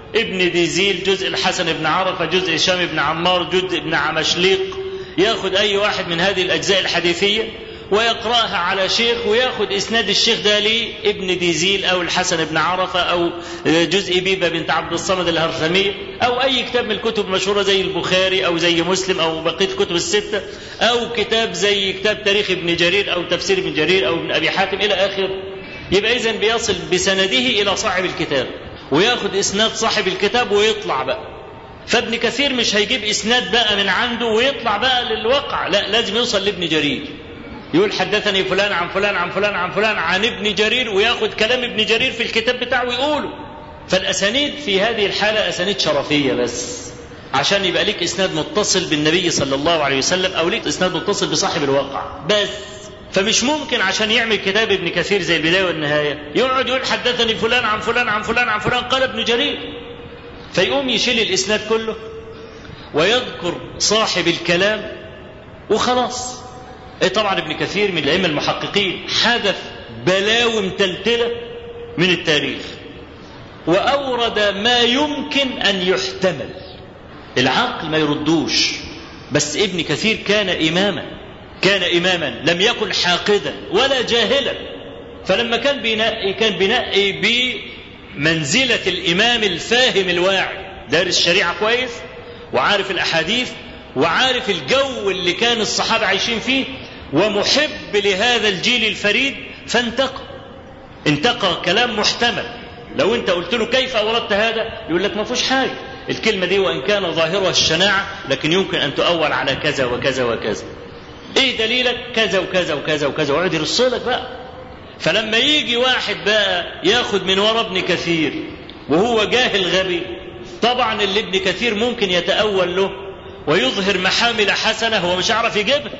B: ابن ديزيل جزء الحسن بن عرفة جزء هشام بن عمار جزء ابن عمشليق ياخد أي واحد من هذه الأجزاء الحديثية ويقرأها على شيخ وياخد إسناد الشيخ ده لابن ديزيل أو الحسن بن عرفة أو جزء بيبة بنت عبد الصمد الهرثمية أو أي كتاب من الكتب المشهورة زي البخاري أو زي مسلم أو بقية الكتب الستة أو كتاب زي كتاب تاريخ ابن جرير أو تفسير ابن جرير أو ابن أبي حاتم إلى آخره يبقى إذا بيصل بسنده إلى صاحب الكتاب وياخد إسناد صاحب الكتاب ويطلع بقى فابن كثير مش هيجيب إسناد بقى من عنده ويطلع بقى للواقع لا لازم يوصل لابن جرير يقول حدثني فلان عن فلان عن فلان عن فلان عن ابن جرير وياخد كلام ابن جرير في الكتاب بتاعه ويقوله فالاسانيد في هذه الحاله اسانيد شرفيه بس عشان يبقى ليك اسناد متصل بالنبي صلى الله عليه وسلم او ليك اسناد متصل بصاحب الواقع بس فمش ممكن عشان يعمل كتاب ابن كثير زي البدايه والنهايه يقعد يقول حدثني فلان عن فلان عن فلان عن فلان قال ابن جرير فيقوم يشيل الاسناد كله ويذكر صاحب الكلام وخلاص ايه طبعا ابن كثير من الائمه المحققين حذف بلاوي متلتله من التاريخ واورد ما يمكن ان يحتمل العقل ما يردوش بس ابن كثير كان اماما كان اماما لم يكن حاقدا ولا جاهلا فلما كان بينقي كان بينقي بمنزله الامام الفاهم الواعي دارس الشريعه كويس وعارف الاحاديث وعارف الجو اللي كان الصحابه عايشين فيه ومحب لهذا الجيل الفريد فانتقى انتقى كلام محتمل لو انت قلت له كيف اوردت هذا يقول لك ما فيهوش حاجه الكلمه دي وان كان ظاهرها الشناعه لكن يمكن ان تؤول على كذا وكذا وكذا ايه دليلك كذا وكذا وكذا وكذا ويقعد يرصلك بقى فلما يجي واحد بقى ياخد من ورا ابن كثير وهو جاهل غبي طبعا اللي ابن كثير ممكن يتأول له ويظهر محامل حسنة هو مش عارف يجيبها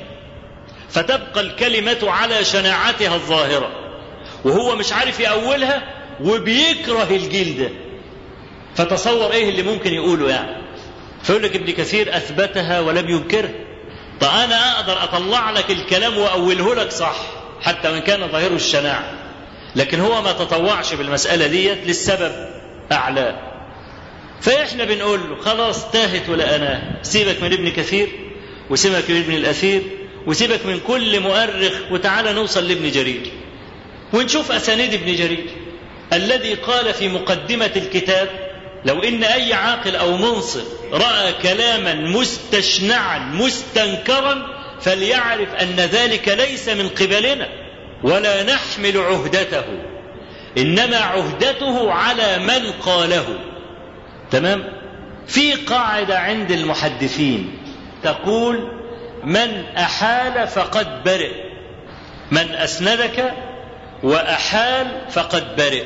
B: فتبقى الكلمة على شناعتها الظاهرة وهو مش عارف يأولها وبيكره الجيل ده فتصور ايه اللي ممكن يقوله يعني فيقول لك ابن كثير اثبتها ولم ينكرها طب انا اقدر اطلع لك الكلام واوله لك صح حتى وان كان ظاهره الشناعه لكن هو ما تطوعش بالمساله ديت للسبب اعلاه فاحنا بنقول له خلاص تاهت ولا انا سيبك من ابن كثير وسيبك من ابن الاثير وسيبك من كل مؤرخ وتعالى نوصل لابن جرير ونشوف اسانيد ابن جرير الذي قال في مقدمه الكتاب لو ان اي عاقل او منصف راى كلاما مستشنعا مستنكرا فليعرف ان ذلك ليس من قبلنا ولا نحمل عهدته انما عهدته على من قاله تمام في قاعده عند المحدثين تقول من احال فقد برئ من اسندك واحال فقد برئ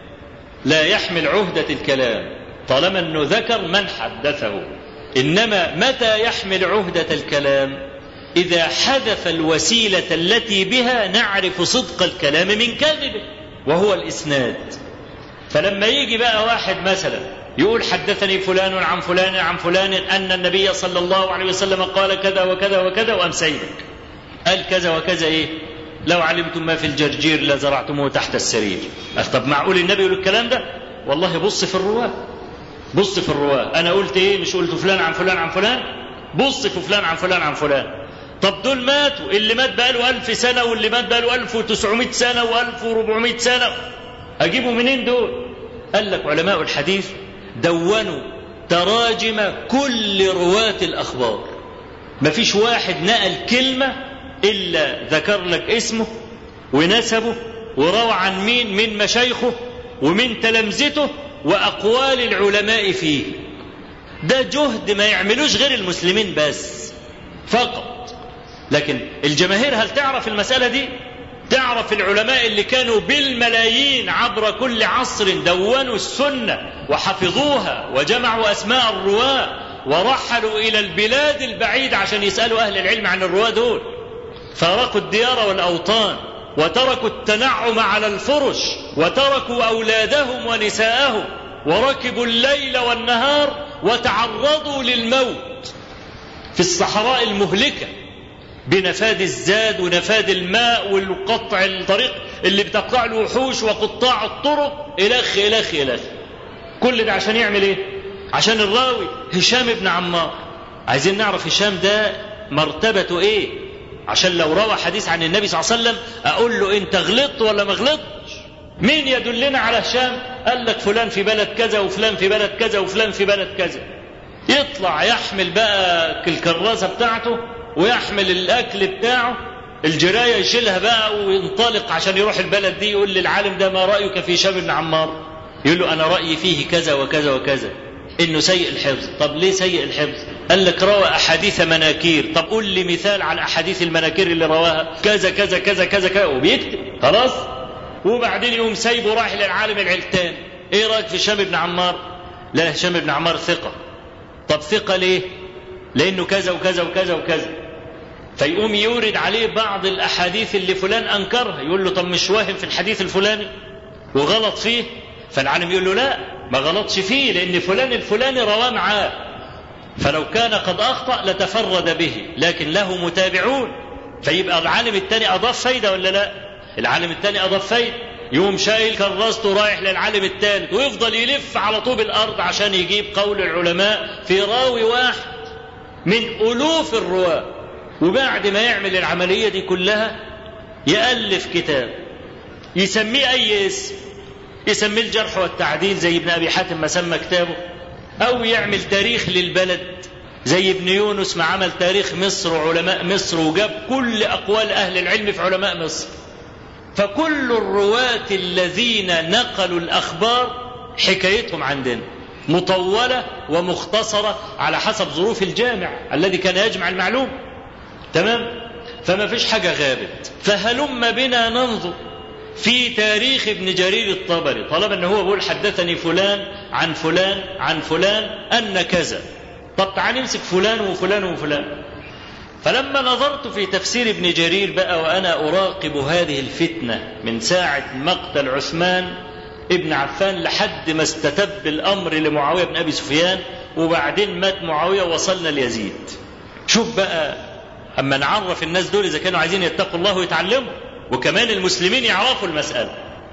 B: لا يحمل عهده الكلام طالما انه ذكر من حدثه انما متى يحمل عهده الكلام اذا حذف الوسيله التي بها نعرف صدق الكلام من كذبه وهو الاسناد فلما يجي بقى واحد مثلا يقول حدثني فلان عن فلان عن فلان ان النبي صلى الله عليه وسلم قال كذا وكذا وكذا وام سيدك قال كذا وكذا ايه لو علمتم ما في الجرجير لزرعتموه تحت السرير طب معقول النبي يقول الكلام ده والله بص في الرواه بص في الرواه انا قلت ايه مش قلت فلان عن فلان عن فلان بص في فلان عن فلان عن فلان طب دول ماتوا اللي مات بقاله ألف سنة واللي مات بقاله ألف وتسعمائة سنة وألف وربعمائة سنة أجيبوا منين دول قال لك علماء الحديث دونوا تراجم كل رواة الأخبار ما فيش واحد نقل كلمة إلا ذكر لك اسمه ونسبه وروى عن مين من مشايخه ومن تلامذته وأقوال العلماء فيه ده جهد ما يعملوش غير المسلمين بس فقط لكن الجماهير هل تعرف المسألة دي تعرف العلماء اللي كانوا بالملايين عبر كل عصر دونوا السنة وحفظوها وجمعوا أسماء الرواة ورحلوا إلى البلاد البعيدة عشان يسألوا أهل العلم عن الرواة دول فارقوا الديار والأوطان وتركوا التنعم على الفرش وتركوا أولادهم ونساءهم وركبوا الليل والنهار وتعرضوا للموت في الصحراء المهلكه بنفاد الزاد ونفاد الماء وقطع الطريق اللي بتقطع الوحوش وقطاع الطرق الخ الخ الخ كل ده عشان يعمل ايه عشان الراوي هشام بن عمار عايزين نعرف هشام ده مرتبته ايه عشان لو روى حديث عن النبي صلى الله عليه وسلم اقول له انت غلطت ولا ما غلطتش مين يدلنا على هشام قال لك فلان في بلد كذا وفلان في بلد كذا وفلان في بلد كذا يطلع يحمل بقى الكراسة بتاعته ويحمل الأكل بتاعه الجراية يشيلها بقى وينطلق عشان يروح البلد دي يقول للعالم ده ما رأيك في هشام بن عمار يقول له أنا رأيي فيه كذا وكذا وكذا إنه سيء الحفظ طب ليه سيء الحفظ قال لك روى أحاديث مناكير طب قول لي مثال على أحاديث المناكير اللي رواها كذا كذا كذا كذا كذا وبيكتب خلاص وبعدين يقوم سايبه رايح للعالم العلتان ايه رايك في هشام بن عمار لا هشام بن عمار ثقه طب ثقه ليه لانه كذا وكذا وكذا وكذا فيقوم يورد عليه بعض الاحاديث اللي فلان انكرها يقول له طب مش واهم في الحديث الفلاني وغلط فيه فالعالم يقول له لا ما غلطش فيه لان فلان الفلاني رواه معاه فلو كان قد اخطا لتفرد به لكن له متابعون فيبقى العالم الثاني اضاف فايده ولا لا العالم الثاني اضاف فايده يقوم شايل كراسته رايح للعالم الثالث ويفضل يلف على طوب الارض عشان يجيب قول العلماء في راوي واحد من الوف الرواه وبعد ما يعمل العمليه دي كلها يالف كتاب يسميه اي اسم يسميه الجرح والتعديل زي ابن ابي حاتم ما سمى كتابه او يعمل تاريخ للبلد زي ابن يونس ما عمل تاريخ مصر وعلماء مصر وجاب كل اقوال اهل العلم في علماء مصر فكل الرواة الذين نقلوا الأخبار حكايتهم عندنا مطولة ومختصرة على حسب ظروف الجامع الذي كان يجمع المعلوم تمام فما فيش حاجة غابت فهلم بنا ننظر في تاريخ ابن جرير الطبري طالما ان هو بيقول حدثني فلان عن فلان عن فلان ان كذا طب تعال نمسك فلان وفلان وفلان فلما نظرت في تفسير ابن جرير بقى وانا اراقب هذه الفتنه من ساعه مقتل عثمان ابن عفان لحد ما استتب الامر لمعاويه بن ابي سفيان وبعدين مات معاويه وصلنا ليزيد. شوف بقى اما نعرف الناس دول اذا كانوا عايزين يتقوا الله ويتعلموا وكمان المسلمين يعرفوا المساله.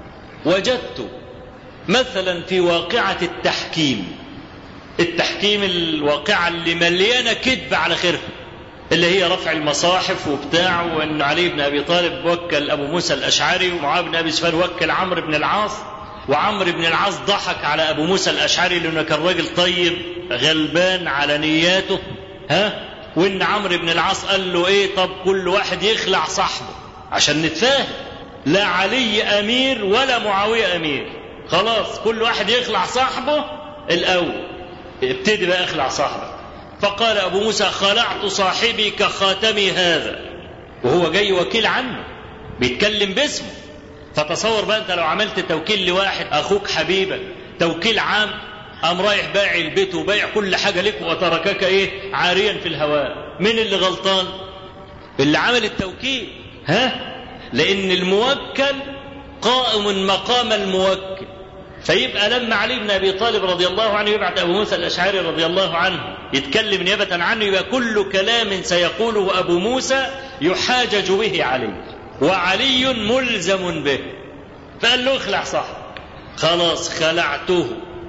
B: وجدت مثلا في واقعه التحكيم التحكيم الواقعه اللي مليانه كذب على خيرها اللي هي رفع المصاحف وبتاع وان علي بن ابي طالب وكل ابو موسى الاشعري ومعاويه بن ابي سفيان وكل عمرو بن العاص وعمرو بن العاص ضحك على ابو موسى الاشعري لانه كان راجل طيب غلبان على نياته ها وان عمرو بن العاص قال له ايه طب كل واحد يخلع صاحبه عشان نتفاهم لا علي امير ولا معاويه امير خلاص كل واحد يخلع صاحبه الاول ابتدي بقى اخلع صاحبك فقال أبو موسى خلعت صاحبي كخاتمي هذا وهو جاي وكيل عنه بيتكلم باسمه فتصور بقى أنت لو عملت توكيل لواحد أخوك حبيبك توكيل عام قام رايح بايع البيت وبايع كل حاجة لك وتركك إيه عاريا في الهواء مين اللي غلطان اللي عمل التوكيل ها لأن الموكل قائم مقام الموكل فيبقى لما علي بن ابي طالب رضي الله عنه يبعث ابو موسى الاشعري رضي الله عنه يتكلم نيابه عنه يبقى كل كلام سيقوله ابو موسى يحاجج به علي وعلي ملزم به فقال له اخلع صاحبك خلاص خلعته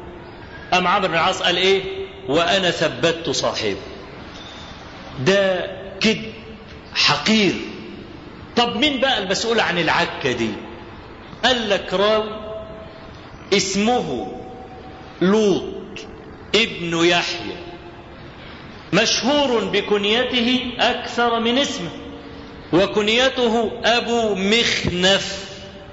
B: ام عمرو بن العاص قال ايه وانا ثبت صاحبي ده كذب حقير طب مين بقى المسؤول عن العكه دي قال لك راوي اسمه لوط ابن يحيى مشهور بكنيته اكثر من اسمه وكنيته ابو مخنف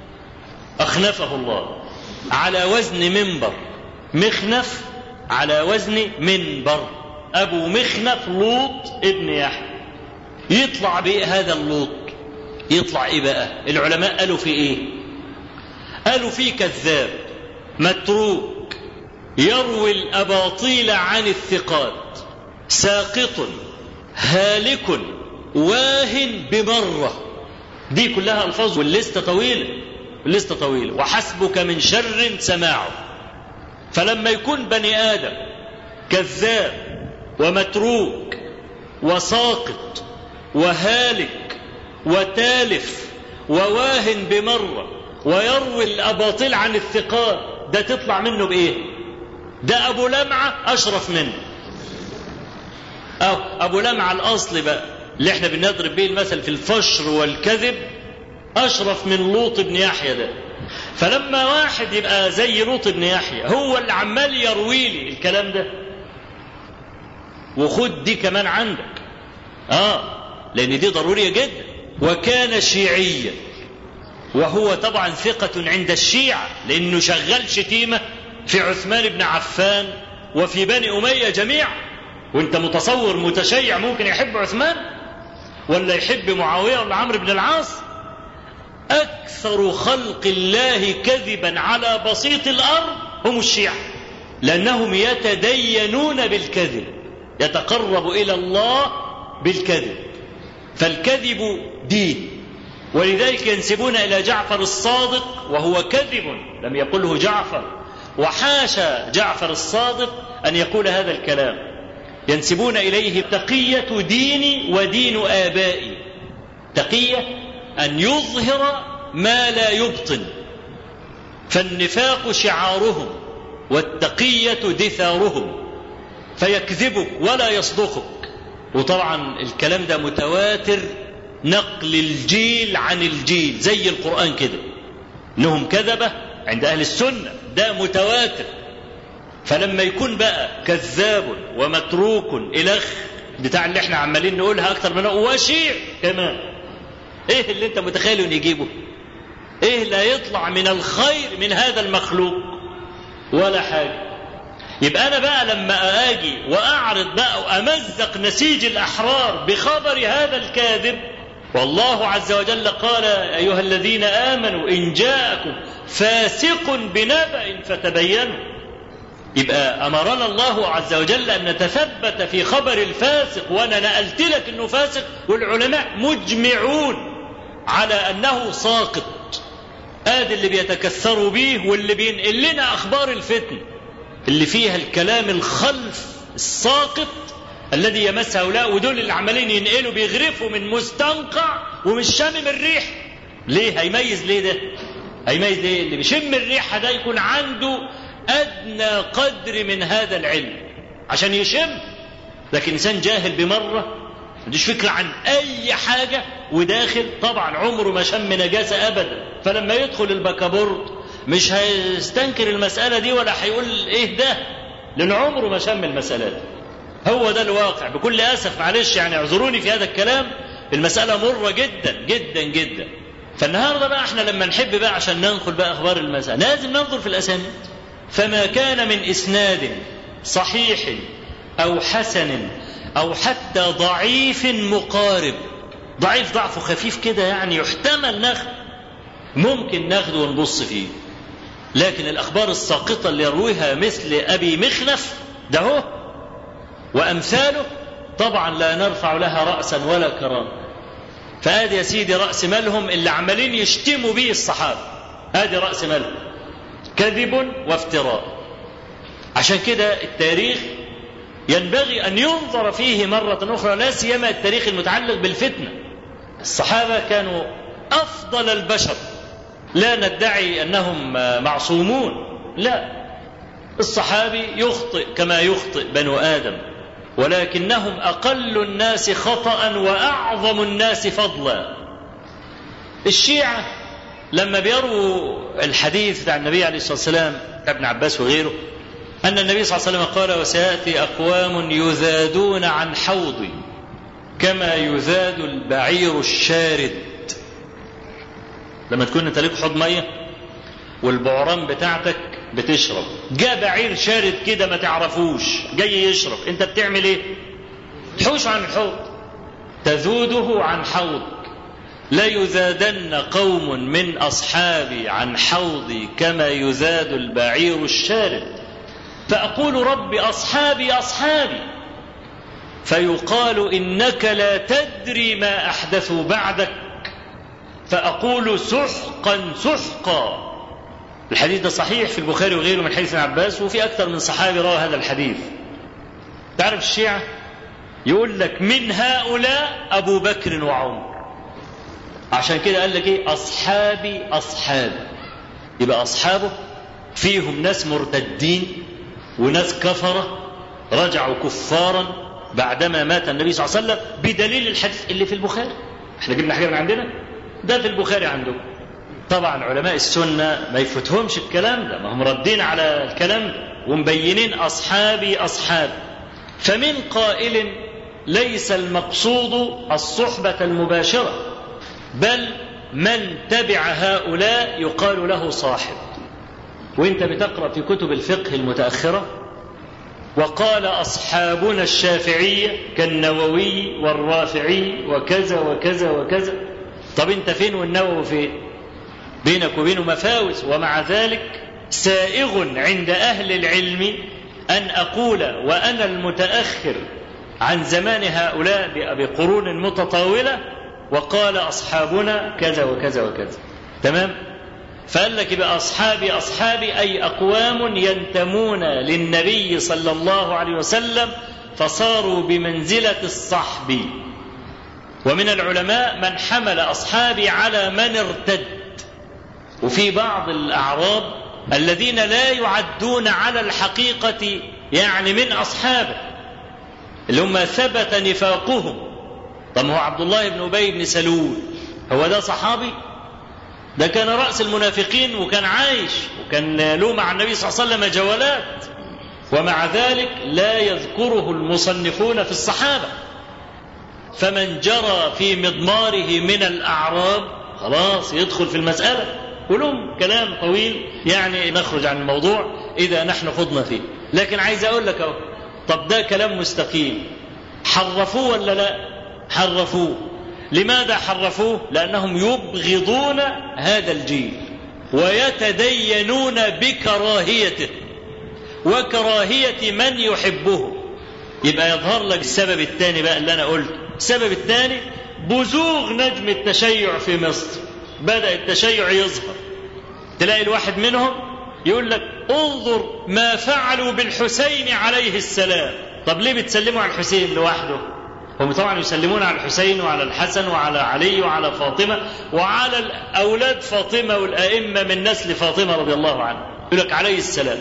B: اخنفه الله على وزن منبر مخنف على وزن منبر ابو مخنف لوط ابن يحيى يطلع بايه هذا اللوط يطلع ايه بقى العلماء قالوا في ايه قالوا فيه كذاب متروك يروي الاباطيل عن الثقات ساقط هالك واهن بمره دي كلها الفاظ واللسته طويله اللسته طويله وحسبك من شر سماعه فلما يكون بني ادم كذاب ومتروك وساقط وهالك وتالف وواهن بمره ويروي الاباطيل عن الثقات ده تطلع منه بايه ده أبو لمعة أشرف منه أو أبو لمعة الأصل بقى اللي احنا بنضرب به المثل في الفشر والكذب أشرف من لوط بن يحيى ده فلما واحد يبقى زي لوط بن يحيى هو اللي عمال يروي لي الكلام ده وخد دي كمان عندك اه لان دي ضروريه جدا وكان شيعيا وهو طبعا ثقة عند الشيعة لأنه شغال شتيمة في عثمان بن عفان وفي بني أمية جميعا وانت متصور متشيع ممكن يحب عثمان ولا يحب معاوية ولا عمرو بن العاص أكثر خلق الله كذبا على بسيط الأرض هم الشيعة لأنهم يتدينون بالكذب يتقرب إلى الله بالكذب فالكذب دين ولذلك ينسبون إلى جعفر الصادق وهو كذب لم يقله جعفر وحاشا جعفر الصادق أن يقول هذا الكلام ينسبون إليه تقية ديني ودين آبائي تقية أن يظهر ما لا يبطن فالنفاق شعارهم والتقية دثارهم فيكذبك ولا يصدقك وطبعا الكلام ده متواتر نقل الجيل عن الجيل زي القرآن كده انهم كذبة عند أهل السنة ده متواتر فلما يكون بقى كذاب ومتروك إلخ بتاع اللي احنا عمالين نقولها أكتر من وشيع كمان ايه اللي انت متخيل ان يجيبه ايه اللي هيطلع من الخير من هذا المخلوق ولا حاجه يبقى انا بقى لما اجي واعرض بقى وامزق نسيج الاحرار بخبر هذا الكاذب والله عز وجل قال ايها الذين امنوا ان جاءكم فاسق بنبأ فتبينوا يبقى امرنا الله عز وجل ان نتثبت في خبر الفاسق وانا نقلت لك انه فاسق والعلماء مجمعون على انه ساقط ادي اللي بيتكثروا بيه واللي بينقل لنا اخبار الفتن اللي فيها الكلام الخلف الساقط الذي يمس هؤلاء ودول اللي عمالين ينقلوا بيغرفوا من مستنقع ومش شامم الريح ليه هيميز ليه ده هيميز ليه اللي بيشم الريحه ده يكون عنده ادنى قدر من هذا العلم عشان يشم لكن انسان جاهل بمره ما عندوش فكره عن اي حاجه وداخل طبعا عمره ما شم نجاسه ابدا فلما يدخل البكابورت مش هيستنكر المساله دي ولا هيقول ايه ده لان عمره ما شم المساله دي هو ده الواقع بكل اسف معلش يعني اعذروني في هذا الكلام المساله مره جدا جدا جدا فالنهارده بقى احنا لما نحب بقى عشان ننقل بقى اخبار المساله لازم ننظر في الاسانيد فما كان من اسناد صحيح او حسن او حتى ضعيف مقارب ضعيف ضعفه خفيف كده يعني يحتمل ناخد ممكن ناخده ونبص فيه لكن الاخبار الساقطه اللي يرويها مثل ابي مخنف ده هو وامثاله طبعا لا نرفع لها راسا ولا كرامه فادي يا سيدي راس مالهم اللي عمالين يشتموا به الصحابه ادي راس مالهم كذب وافتراء عشان كده التاريخ ينبغي ان ينظر فيه مره اخرى لا سيما التاريخ المتعلق بالفتنه الصحابه كانوا افضل البشر لا ندعي انهم معصومون لا الصحابي يخطئ كما يخطئ بنو ادم ولكنهم اقل الناس خطا واعظم الناس فضلا الشيعه لما بيروا الحديث بتاع النبي عليه الصلاه والسلام ابن عباس وغيره ان النبي صلى الله عليه وسلم قال وسياتي اقوام يذادون عن حوضي كما يذاد البعير الشارد لما تكون انت ليك حوض ميه والبعران بتاعتك بتشرب جاء بعير شارد كده ما تعرفوش جاي يشرب انت بتعمل ايه تحوش عن الحوض تذوده عن حوضك لا يذادن قوم من اصحابي عن حوضي كما يذاد البعير الشارد فاقول رب اصحابي اصحابي فيقال انك لا تدري ما احدثوا بعدك فاقول سحقا سحقا الحديث ده صحيح في البخاري وغيره من حديث ابن عباس وفي اكثر من صحابي روى هذا الحديث تعرف الشيعة يقول لك من هؤلاء ابو بكر وعمر عشان كده قال لك ايه اصحابي اصحابي يبقى اصحابه فيهم ناس مرتدين وناس كفرة رجعوا كفارا بعدما مات النبي صلى الله عليه وسلم بدليل الحديث اللي في البخاري احنا جبنا حاجة من عندنا ده في البخاري عندهم طبعا علماء السنة ما يفوتهمش الكلام ده ما هم ردين على الكلام ده ومبينين أصحابي أصحابي فمن قائل ليس المقصود الصحبة المباشرة بل من تبع هؤلاء يقال له صاحب وانت بتقرأ في كتب الفقه المتأخرة وقال أصحابنا الشافعية كالنووي والرافعي وكذا وكذا وكذا طب انت فين والنووي فين بينك وبينه مفاوز ومع ذلك سائغ عند أهل العلم أن أقول وأنا المتأخر عن زمان هؤلاء بقرون متطاولة وقال أصحابنا كذا وكذا وكذا تمام فقال لك يبقى أصحابي أصحابي أي أقوام ينتمون للنبي صلى الله عليه وسلم فصاروا بمنزلة الصحب ومن العلماء من حمل أصحابي على من ارتد وفي بعض الأعراب الذين لا يعدون على الحقيقة يعني من أصحابه اللي هم ثبت نفاقهم طب هو عبد الله بن أبي بن سلول هو ده صحابي ده كان رأس المنافقين وكان عايش وكان له مع النبي صلى الله عليه وسلم جولات ومع ذلك لا يذكره المصنفون في الصحابة فمن جرى في مضماره من الأعراب خلاص يدخل في المسألة ولهم كلام طويل يعني نخرج عن الموضوع إذا نحن خضنا فيه لكن عايز أقول لك أهو طب ده كلام مستقيم حرفوه ولا لا حرفوه لماذا حرفوه لأنهم يبغضون هذا الجيل ويتدينون بكراهيته وكراهية من يحبه يبقى يظهر لك السبب الثاني بقى اللي أنا قلته السبب الثاني بزوغ نجم التشيع في مصر بدأ التشيع يظهر تلاقي الواحد منهم يقول لك انظر ما فعلوا بالحسين عليه السلام طب ليه بتسلموا على الحسين لوحده هم طبعا يسلمون على الحسين وعلى الحسن وعلى علي وعلى فاطمة وعلى أولاد فاطمة والأئمة من نسل فاطمة رضي الله عنها يقول لك عليه السلام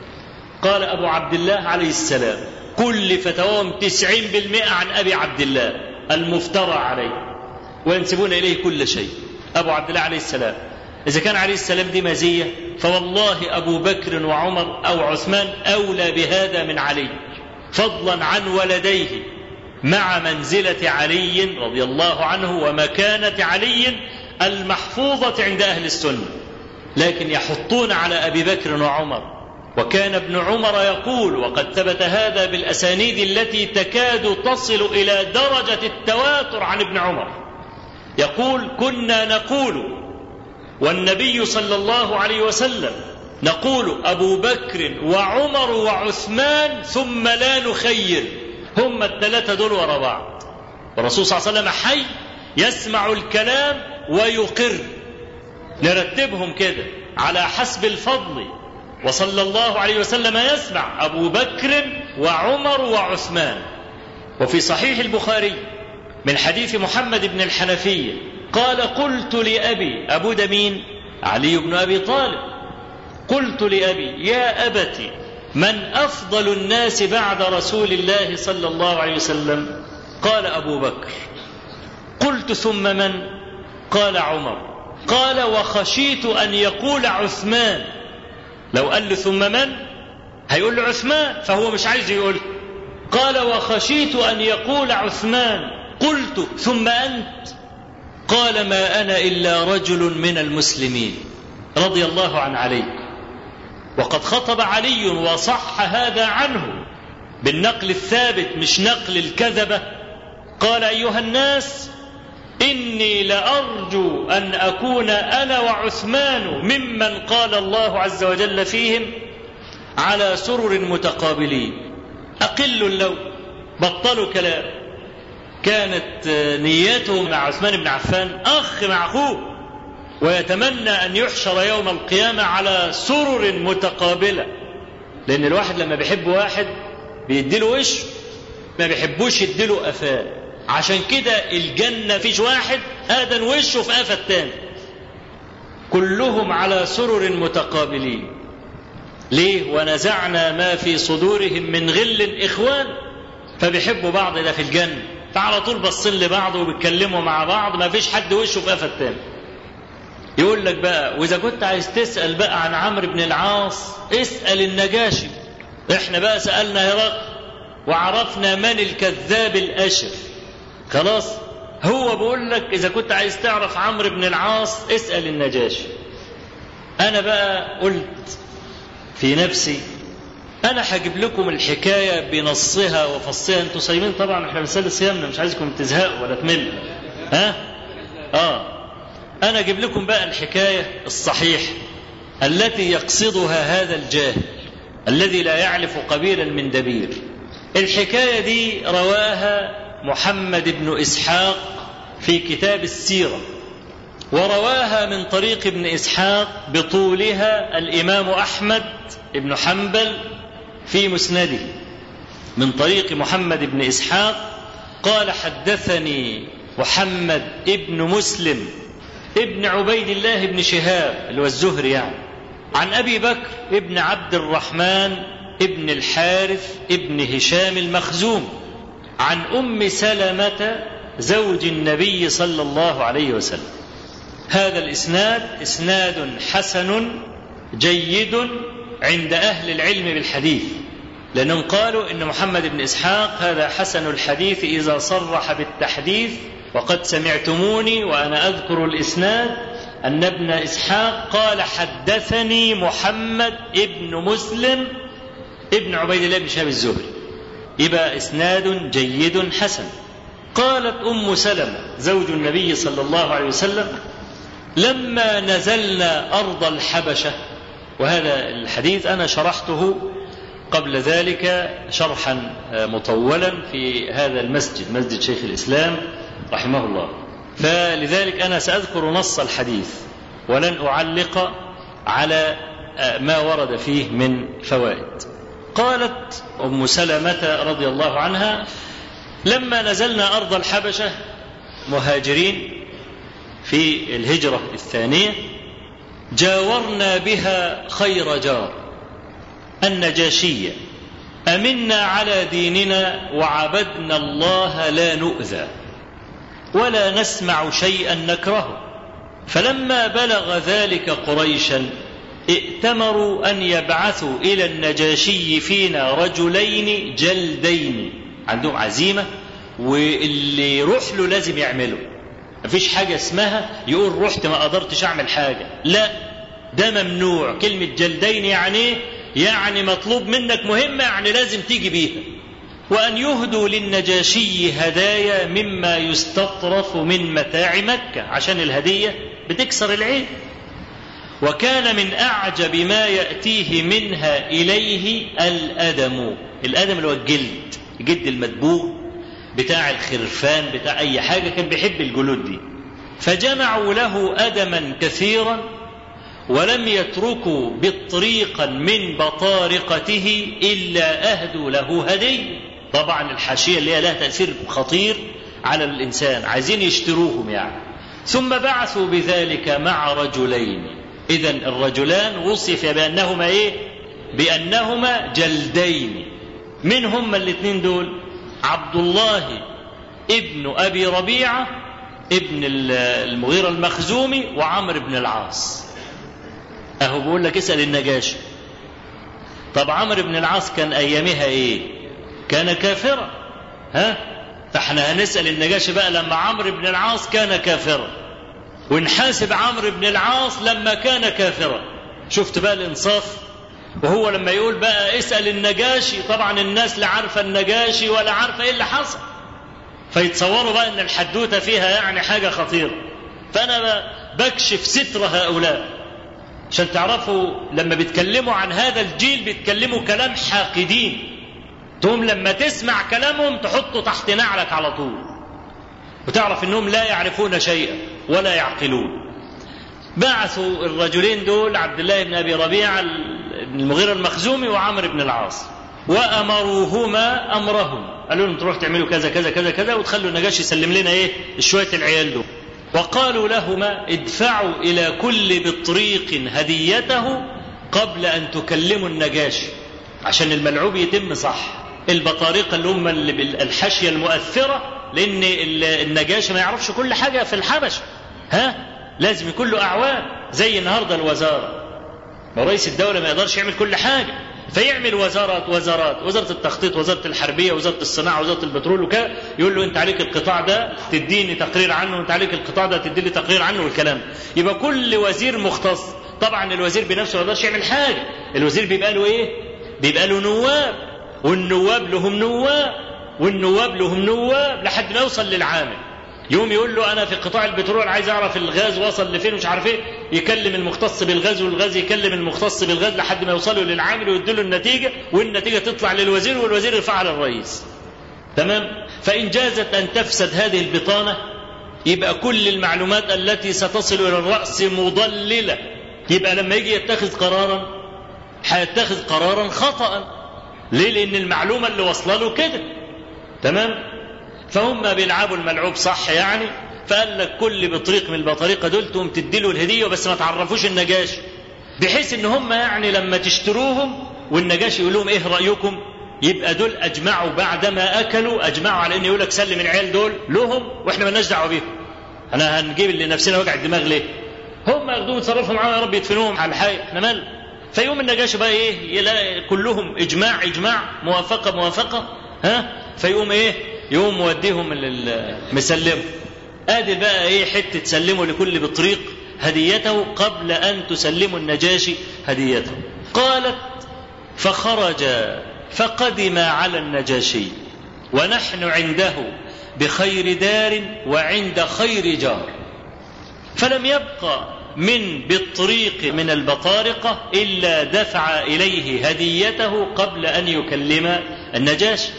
B: قال أبو عبد الله عليه السلام كل فتواهم تسعين بالمئة عن أبي عبد الله المفترى عليه وينسبون إليه كل شيء أبو عبد الله عليه السلام إذا كان عليه السلام دي مزية فوالله أبو بكر وعمر أو عثمان أولى بهذا من علي فضلا عن ولديه مع منزلة علي رضي الله عنه ومكانة علي المحفوظة عند أهل السنة لكن يحطون على أبي بكر وعمر وكان ابن عمر يقول وقد ثبت هذا بالأسانيد التي تكاد تصل إلى درجة التواتر عن ابن عمر يقول كنا نقول والنبي صلى الله عليه وسلم نقول أبو بكر وعمر وعثمان ثم لا نخير هم الثلاثة دول ورا بعض والرسول صلى الله عليه وسلم حي يسمع الكلام ويقر نرتبهم كده على حسب الفضل وصلى الله عليه وسلم يسمع أبو بكر وعمر وعثمان وفي صحيح البخاري من حديث محمد بن الحنفية قال قلت لأبي أبو دمين علي بن أبي طالب قلت لأبي يا أبت من أفضل الناس بعد رسول الله صلى الله عليه وسلم قال أبو بكر قلت ثم من قال عمر قال وخشيت أن يقول عثمان لو قال له ثم من هيقول له عثمان فهو مش عايز يقول قال وخشيت أن يقول عثمان قلت ثم أنت قال ما أنا إلا رجل من المسلمين رضي الله عن علي وقد خطب علي وصح هذا عنه بالنقل الثابت مش نقل الكذبة قال أيها الناس إني لأرجو أن أكون أنا وعثمان ممن قال الله عز وجل فيهم على سرر متقابلين أقل اللون بطلوا كلام كانت نيته مع عثمان بن عفان أخ مع أخوه ويتمنى أن يحشر يوم القيامة على سرر متقابلة لأن الواحد لما بيحب واحد بيديله وشه ما بيحبوش يديله قفاه عشان كده الجنة فيش واحد آدن وشه في قفا التاني كلهم على سرر متقابلين ليه ونزعنا ما في صدورهم من غل إخوان فبيحبوا بعض ده في الجنة فعلى طول باصين لبعض وبيتكلموا مع بعض ما فيش حد وشه في قفا التاني يقول لك بقى واذا كنت عايز تسال بقى عن عمرو بن العاص اسال النجاشي احنا بقى سالنا هرقل وعرفنا من الكذاب الاشر خلاص هو بيقول لك اذا كنت عايز تعرف عمرو بن العاص اسال النجاشي انا بقى قلت في نفسي انا هجيب لكم الحكايه بنصها وفصها انتوا صايمين طبعا احنا بنسال صيامنا مش عايزكم تزهقوا ولا تملوا ها اه انا اجيب لكم بقى الحكايه الصحيح التي يقصدها هذا الجاهل الذي لا يعرف قبيلا من دبير الحكايه دي رواها محمد بن اسحاق في كتاب السيره ورواها من طريق ابن اسحاق بطولها الامام احمد بن حنبل في مسنده من طريق محمد بن اسحاق قال حدثني محمد ابن مسلم ابن عبيد الله بن شهاب اللي هو الزهري يعني عن ابي بكر ابن عبد الرحمن ابن الحارث ابن هشام المخزوم عن ام سلمه زوج النبي صلى الله عليه وسلم هذا الاسناد اسناد حسن جيد عند اهل العلم بالحديث لانهم قالوا ان محمد بن اسحاق هذا حسن الحديث اذا صرح بالتحديث وقد سمعتموني وانا اذكر الاسناد ان ابن اسحاق قال حدثني محمد ابن مسلم ابن عبيد الله بن شهاب الزهري يبقى اسناد جيد حسن قالت ام سلمه زوج النبي صلى الله عليه وسلم لما نزلنا ارض الحبشه وهذا الحديث انا شرحته قبل ذلك شرحا مطولا في هذا المسجد مسجد شيخ الاسلام رحمه الله فلذلك انا ساذكر نص الحديث ولن اعلق على ما ورد فيه من فوائد قالت ام سلمه رضي الله عنها لما نزلنا ارض الحبشه مهاجرين في الهجره الثانيه جاورنا بها خير جار النجاشيه امنا على ديننا وعبدنا الله لا نؤذى ولا نسمع شيئا نكرهه فلما بلغ ذلك قريشا ائتمروا ان يبعثوا الى النجاشي فينا رجلين جلدين عندهم عزيمه واللي يروح له لازم يعمله مفيش حاجه اسمها يقول رحت ما قدرتش اعمل حاجه لا ده ممنوع كلمه جلدين يعني ايه يعني مطلوب منك مهمه يعني لازم تيجي بيها وأن يهدوا للنجاشي هدايا مما يستطرف من متاع مكة عشان الهدية بتكسر العين وكان من أعجب ما يأتيه منها إليه الأدم الأدم اللي هو الجلد الجلد المدبوغ بتاع الخرفان بتاع أي حاجة كان بيحب الجلود دي فجمعوا له أدما كثيرا ولم يتركوا بطريقا من بطارقته إلا أهدوا له هدية طبعا الحاشية اللي هي لها تأثير خطير على الإنسان عايزين يشتروهم يعني ثم بعثوا بذلك مع رجلين إذا الرجلان وصف بأنهما إيه بأنهما جلدين من هما الاثنين دول عبد الله ابن أبي ربيعة ابن المغيرة المخزومي وعمرو بن العاص أهو بيقول لك اسأل النجاشي طب عمرو بن العاص كان أيامها إيه كان كافرا ها فاحنا هنسأل النجاشي بقى لما عمرو بن العاص كان كافرا ونحاسب عمرو بن العاص لما كان كافرا شفت بقى الانصاف وهو لما يقول بقى اسأل النجاشي طبعا الناس لا عارفة النجاشي ولا عارفة ايه اللي حصل فيتصوروا بقى ان الحدوتة فيها يعني حاجة خطيرة فانا بكشف ستر هؤلاء عشان تعرفوا لما بيتكلموا عن هذا الجيل بيتكلموا كلام حاقدين تقوم لما تسمع كلامهم تحطه تحت نعلك على طول وتعرف انهم لا يعرفون شيئا ولا يعقلون بعثوا الرجلين دول عبد الله بن ابي ربيعه بن المغيره المخزومي وعمرو بن العاص وامروهما امرهم قالوا لهم تروح تعملوا كذا كذا كذا كذا وتخلوا النجاشي يسلم لنا ايه شويه العيال دول وقالوا لهما ادفعوا الى كل بطريق هديته قبل أن تكلموا النجاشي عشان الملعوب يتم صح البطارقة اللي هم اللي الحاشية المؤثرة لأن النجاشي ما يعرفش كل حاجة في الحبشة ها لازم يكون له أعوان زي النهاردة الوزارة رئيس الدولة ما يقدرش يعمل كل حاجة فيعمل وزارات وزارات وزارة التخطيط وزارة الحربية وزارة الصناعة وزارة البترول وكذا يقول له أنت عليك القطاع ده تديني تقرير عنه وأنت عليك القطاع ده تديني تقرير عنه والكلام يبقى كل وزير مختص طبعا الوزير بنفسه ما يقدرش يعمل حاجة الوزير بيبقى له إيه بيبقى له نواب والنواب لهم نواب والنواب لهم نواب لحد ما يوصل للعامل يوم يقول له انا في قطاع البترول عايز اعرف الغاز وصل لفين ومش عارف ايه يكلم المختص بالغاز والغاز يكلم المختص بالغاز لحد ما يوصلوا للعامل ويديله النتيجه والنتيجه تطلع للوزير والوزير يرفعها للرئيس تمام فان جازت ان تفسد هذه البطانه يبقى كل المعلومات التي ستصل الى الراس مضلله يبقى لما يجي يتخذ قرارا هيتخذ قرارا خطا ليه لان المعلومه اللي واصله له كده تمام فهم بيلعبوا الملعوب صح يعني فقال لك كل بطريق من البطاريقه دول تقوم تدي له الهديه بس ما تعرفوش النجاشي بحيث ان هم يعني لما تشتروهم والنجاشي يقول لهم ايه رايكم يبقى دول اجمعوا بعدما اكلوا اجمعوا على ان يقول لك سلم العيال دول لهم واحنا مالناش دعوه بيهم انا هنجيب لنفسنا وجع الدماغ ليه هم ياخدوهم يتصرفوا معاهم يا رب يدفنوهم على الحي احنا مال فيوم النجاشي بقى ايه يلاقي كلهم اجماع اجماع موافقه موافقه ها فيقوم ايه يقوم موديهم مسلمه ادي بقى ايه حته تسلموا لكل بطريق هديته قبل ان تسلموا النجاشي هديته قالت فخرج فقدم على النجاشي ونحن عنده بخير دار وعند خير جار فلم يبقى من بالطريق من البطارقة إلا دفع إليه هديته قبل أن يكلم النجاشي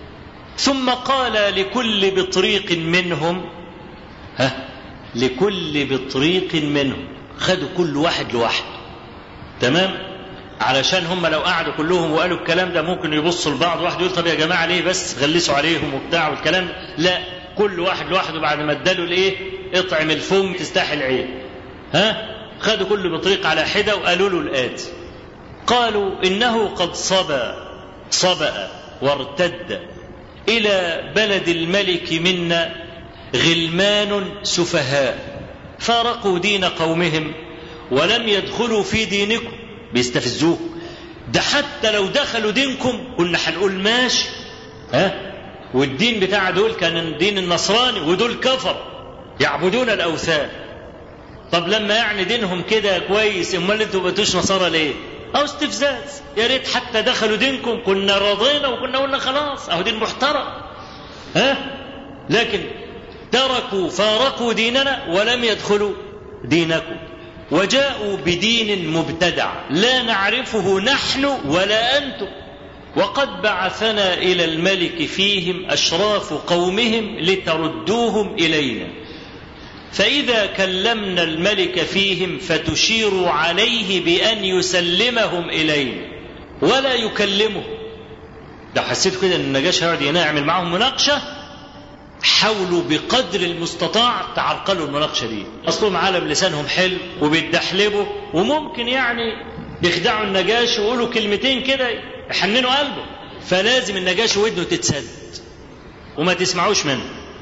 B: ثم قال لكل بطريق منهم ها لكل بطريق منهم خدوا كل واحد لوحده تمام علشان هم لو قعدوا كلهم وقالوا الكلام ده ممكن يبصوا لبعض واحد يقول طب يا جماعه ليه بس غلسوا عليهم وبتاع والكلام لا كل واحد لوحده بعد ما اداله الايه اطعم الفم تستحي العين ها خدوا كل بطريق على حده وقالوا له الاتي قالوا انه قد صبا صبأ وارتد الى بلد الملك منا غلمان سفهاء فارقوا دين قومهم ولم يدخلوا في دينكم بيستفزوك ده حتى لو دخلوا دينكم كنا هنقول ماشي ها والدين بتاع دول كان الدين النصراني ودول كفر يعبدون الاوثان طب لما يعني دينهم كده كويس امال انتوا ما بقيتوش نصارى ليه او استفزاز يا ريت حتى دخلوا دينكم كنا رضينا وكنا قلنا خلاص اهو دين محترم ها لكن تركوا فارقوا ديننا ولم يدخلوا دينكم وجاءوا بدين مبتدع لا نعرفه نحن ولا انتم وقد بعثنا الى الملك فيهم اشراف قومهم لتردوهم الينا فاذا كلمنا الملك فيهم فتشير عليه بان يسلمهم الينا ولا يكلمه لو حسيت كده ان النجاشي هيقعد يعمل معاهم مناقشه حاولوا بقدر المستطاع تعرقلوا المناقشه دي اصلهم عالم لسانهم حلو وبيتدحلبوا وممكن يعني يخدعوا النجاشي ويقولوا كلمتين كده يحننوا قلبه فلازم النجاشي ودنه تتسد وما تسمعوش منه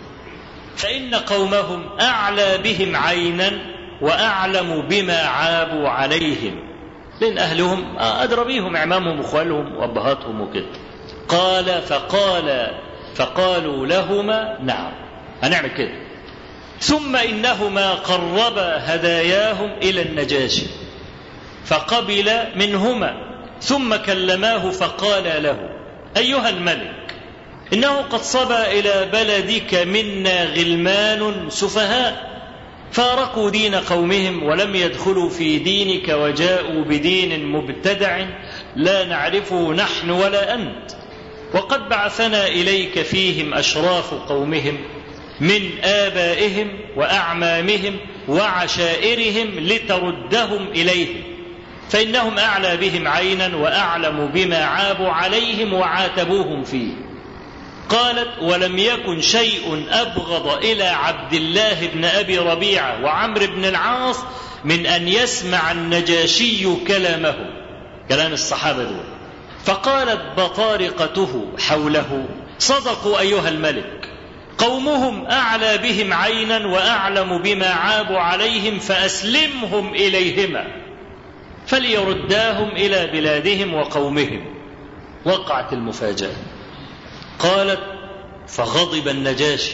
B: فإن قومهم أعلى بهم عينا وأعلم بما عابوا عليهم لأن أهلهم أدرى بيهم إعمامهم وأخوالهم وأبهاتهم وكده قال فقال فقالوا لهما نعم هنعمل كده ثم إنهما قربا هداياهم إلى النجاشي فقبل منهما ثم كلماه فقال له أيها الملك إنه قد صبا إلى بلدك منا غلمان سفهاء فارقوا دين قومهم ولم يدخلوا في دينك وجاءوا بدين مبتدع لا نعرفه نحن ولا أنت وقد بعثنا إليك فيهم أشراف قومهم من آبائهم وأعمامهم وعشائرهم لتردهم إليهم فإنهم أعلى بهم عينا وأعلم بما عابوا عليهم وعاتبوهم فيه قالت ولم يكن شيء أبغض إلى عبد الله بن أبي ربيعة وعمرو بن العاص من أن يسمع النجاشي كلامه كلام الصحابة دول فقالت بطارقته حوله صدقوا أيها الملك قومهم أعلى بهم عينا وأعلم بما عابوا عليهم فأسلمهم إليهما فليرداهم إلى بلادهم وقومهم وقعت المفاجأة قالت فغضب النجاشي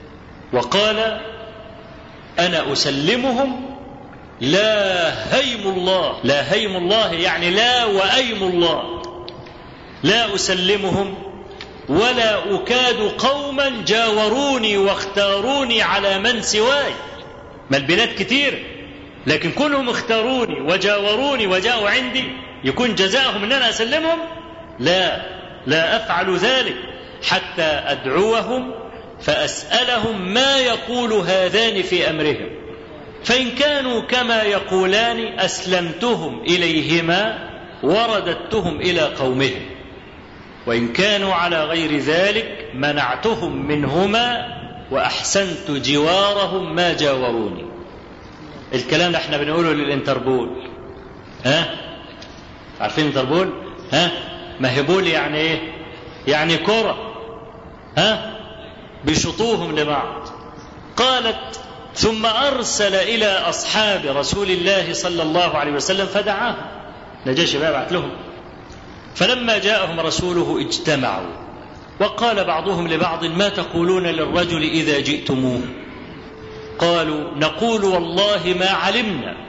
B: وقال أنا أسلمهم لا هيم الله لا هيم الله يعني لا وأيم الله لا أسلمهم ولا أكاد قوما جاوروني واختاروني على من سواي ما البلاد كتير لكن كلهم اختاروني وجاوروني وجاءوا عندي يكون جزاؤهم ان انا اسلمهم لا لا افعل ذلك حتى ادعوهم فاسالهم ما يقول هذان في امرهم فان كانوا كما يقولان اسلمتهم اليهما ورددتهم الى قومهم وان كانوا على غير ذلك منعتهم منهما واحسنت جوارهم ما جاوروني الكلام ده احنا بنقوله للانتربول ها عارفين انتربول ها ما هبول يعني ايه يعني كرة ها بيشطوهم لبعض قالت ثم ارسل الى اصحاب رسول الله صلى الله عليه وسلم فدعاهم نجاشي بقى بعت لهم فلما جاءهم رسوله اجتمعوا وقال بعضهم لبعض ما تقولون للرجل اذا جئتموه قالوا نقول والله ما علمنا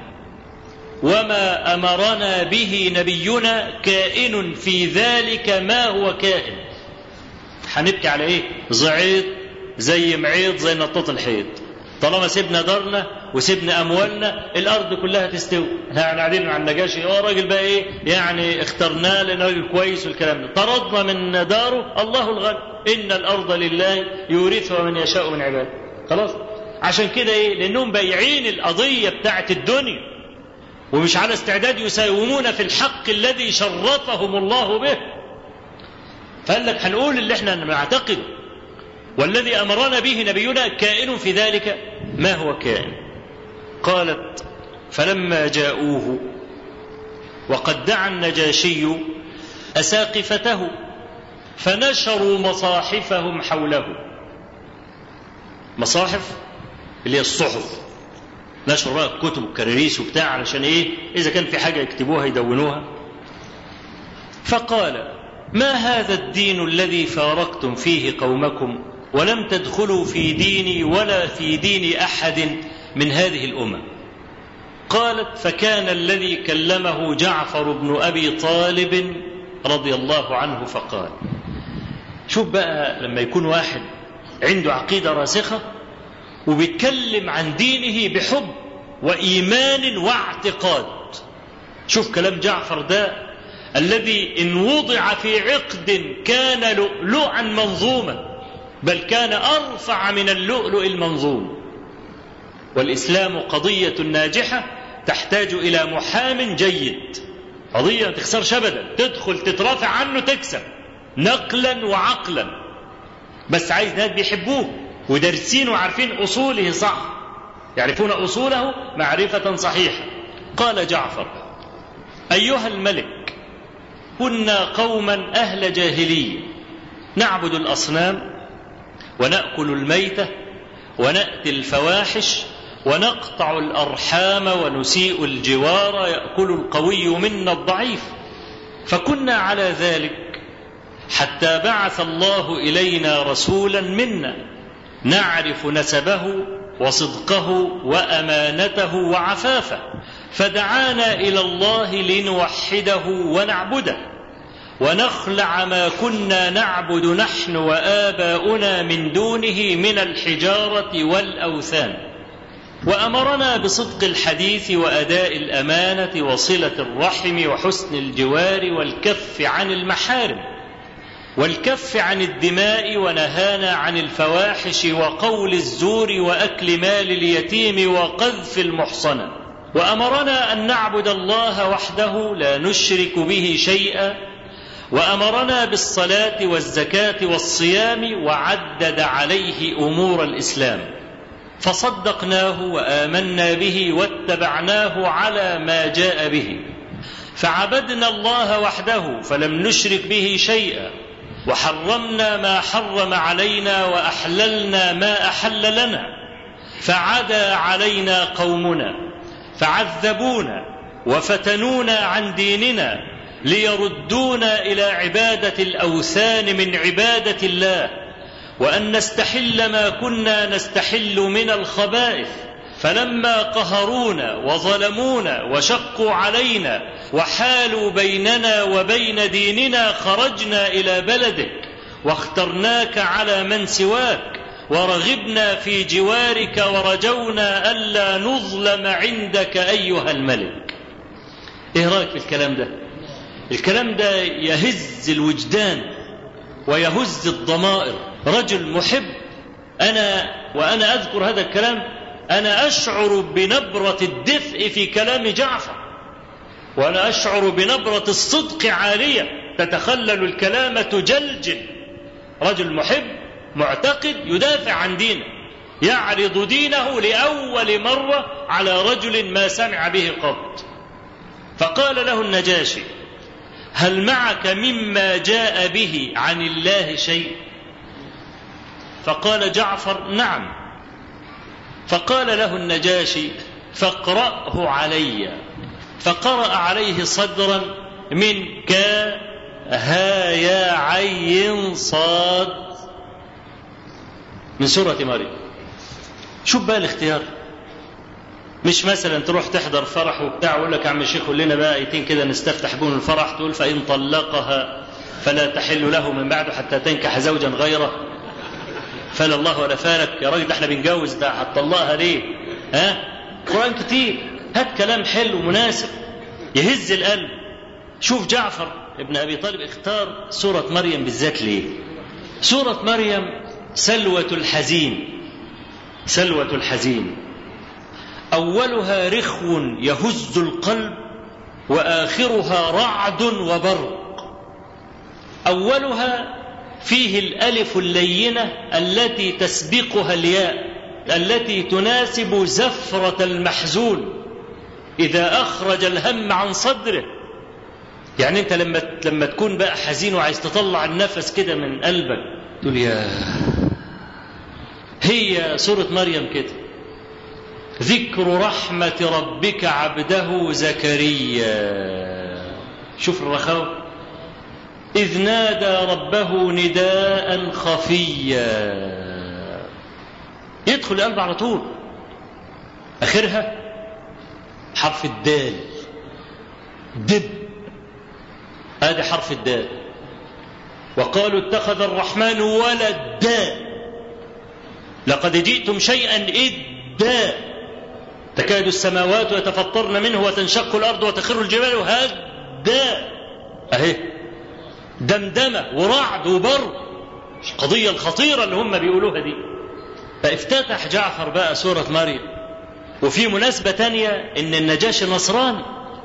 B: وما امرنا به نبينا كائن في ذلك ما هو كائن هنبكي على ايه زعيط زي معيط زي نطاط الحيط طالما سيبنا دارنا وسيبنا اموالنا الارض كلها تستوي احنا قاعدين مع النجاشي هو راجل بقى ايه يعني اخترناه لانه راجل كويس والكلام ده طردنا من داره الله الغني ان الارض لله يورثها من يشاء من عباده خلاص عشان كده ايه لانهم بايعين القضيه بتاعت الدنيا ومش على استعداد يساومون في الحق الذي شرفهم الله به فقال لك هنقول اللي احنا نعتقده والذي امرنا به نبينا كائن في ذلك ما هو كائن قالت فلما جاءوه وقد دعا النجاشي اساقفته فنشروا مصاحفهم حوله مصاحف اللي هي الصحف نشر بقى الكتب والكراريس وبتاع علشان ايه اذا كان في حاجه يكتبوها يدونوها فقال ما هذا الدين الذي فارقتم فيه قومكم ولم تدخلوا في ديني ولا في دين احد من هذه الامم قالت فكان الذي كلمه جعفر بن ابي طالب رضي الله عنه فقال شوف بقى لما يكون واحد عنده عقيده راسخه وبيتكلم عن دينه بحب وايمان واعتقاد شوف كلام جعفر ده الذي ان وضع في عقد كان لؤلؤا منظوما بل كان ارفع من اللؤلؤ المنظوم والاسلام قضيه ناجحه تحتاج الى محام جيد قضيه ما تخسرش ابدا تدخل تترافع عنه تكسب نقلا وعقلا بس عايز ناس بيحبوه ودارسين وعارفين اصوله صح يعرفون اصوله معرفه صحيحه قال جعفر ايها الملك كنا قوما اهل جاهليه نعبد الاصنام وناكل الميته وناتي الفواحش ونقطع الارحام ونسيء الجوار ياكل القوي منا الضعيف فكنا على ذلك حتى بعث الله الينا رسولا منا نعرف نسبه وصدقه وامانته وعفافه فدعانا الى الله لنوحده ونعبده ونخلع ما كنا نعبد نحن واباؤنا من دونه من الحجاره والاوثان وامرنا بصدق الحديث واداء الامانه وصله الرحم وحسن الجوار والكف عن المحارم والكف عن الدماء ونهانا عن الفواحش وقول الزور واكل مال اليتيم وقذف المحصنه وامرنا ان نعبد الله وحده لا نشرك به شيئا وامرنا بالصلاه والزكاه والصيام وعدد عليه امور الاسلام فصدقناه وامنا به واتبعناه على ما جاء به فعبدنا الله وحده فلم نشرك به شيئا وحرمنا ما حرم علينا واحللنا ما احل لنا فعدا علينا قومنا فعذبونا وفتنونا عن ديننا ليردونا الى عباده الاوثان من عباده الله وان نستحل ما كنا نستحل من الخبائث فلما قهرونا وظلمونا وشقوا علينا وحالوا بيننا وبين ديننا خرجنا الى بلدك واخترناك على من سواك ورغبنا في جوارك ورجونا الا نظلم عندك ايها الملك ايه رايك في الكلام ده الكلام ده يهز الوجدان ويهز الضمائر رجل محب انا وانا اذكر هذا الكلام انا اشعر بنبره الدفء في كلام جعفر وانا اشعر بنبره الصدق عاليه تتخلل الكلام تجلجل رجل محب معتقد يدافع عن دينه يعرض دينه لاول مره على رجل ما سمع به قط فقال له النجاشي هل معك مما جاء به عن الله شيء فقال جعفر نعم فقال له النجاشي فاقراه علي فقرا عليه صدرا من كا ها يا عين صاد من سوره مريم شوف بقى الاختيار مش مثلا تروح تحضر فرح وبتاع ويقول لك يا عم الشيخ قول لنا بقى ايتين كده نستفتح بهم الفرح تقول فان طلقها فلا تحل له من بعده حتى تنكح زوجا غيره فلا الله ولا فالك يا راجل ده احنا بنجوز ده هتطلقها ليه؟ ها؟ قران كتير هات كلام حلو مناسب يهز القلب شوف جعفر ابن ابي طالب اختار سوره مريم بالذات ليه؟ سوره مريم سلوه الحزين سلوه الحزين اولها رخو يهز القلب واخرها رعد وبرق اولها فيه الالف اللينه التي تسبقها الياء التي تناسب زفره المحزون اذا اخرج الهم عن صدره يعني انت لما لما تكون بقى حزين وعايز تطلع النفس كده من قلبك تقول يا هي سوره مريم كده ذكر رحمه ربك عبده زكريا شوف الرخاوه إذ نادى ربه نداء خفيا يدخل القلب على طول آخرها حرف الدال دب هذا حرف الدال وقالوا اتخذ الرحمن ولدا لقد جئتم شيئا إدا تكاد السماوات يتفطرن منه وتنشق الأرض وتخر الجبال هدا أهي دمدمة ورعد وبرق القضية الخطيرة اللي هم بيقولوها دي فافتتح جعفر بقى سورة مريم وفي مناسبة تانية ان النجاشي نصراني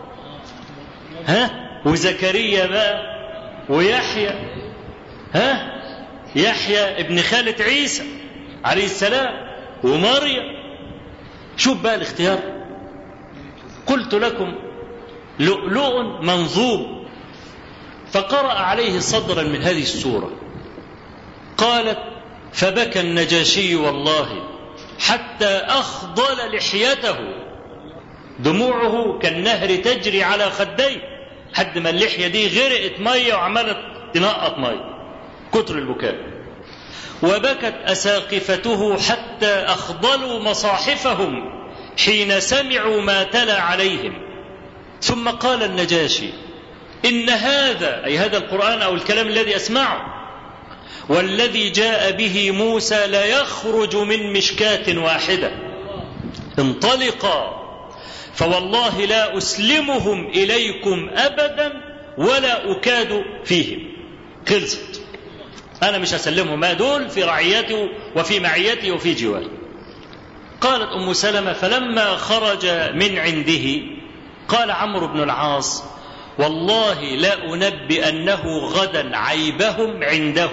B: ها وزكريا بقى ويحيى ها يحيى ابن خالة عيسى عليه السلام ومريم شوف بقى الاختيار قلت لكم لؤلؤ منظوم فقرأ عليه صدرا من هذه السورة قالت فبكى النجاشي والله حتى أخضل لحيته دموعه كالنهر تجري على خديه حد ما اللحية دي غرقت مية وعملت تنقط مية كتر البكاء وبكت أساقفته حتى أخضلوا مصاحفهم حين سمعوا ما تلا عليهم ثم قال النجاشي إن هذا أي هذا القرآن أو الكلام الذي أسمعه والذي جاء به موسى لا يخرج من مشكاة واحدة انطلقا فوالله لا أسلمهم إليكم أبدا ولا أكاد فيهم خلصت أنا مش هسلمهم ما دول في رعيتي وفي معيتي وفي جواري قالت أم سلمة فلما خرج من عنده قال عمرو بن العاص والله لأنبئنه غدا عيبهم عنده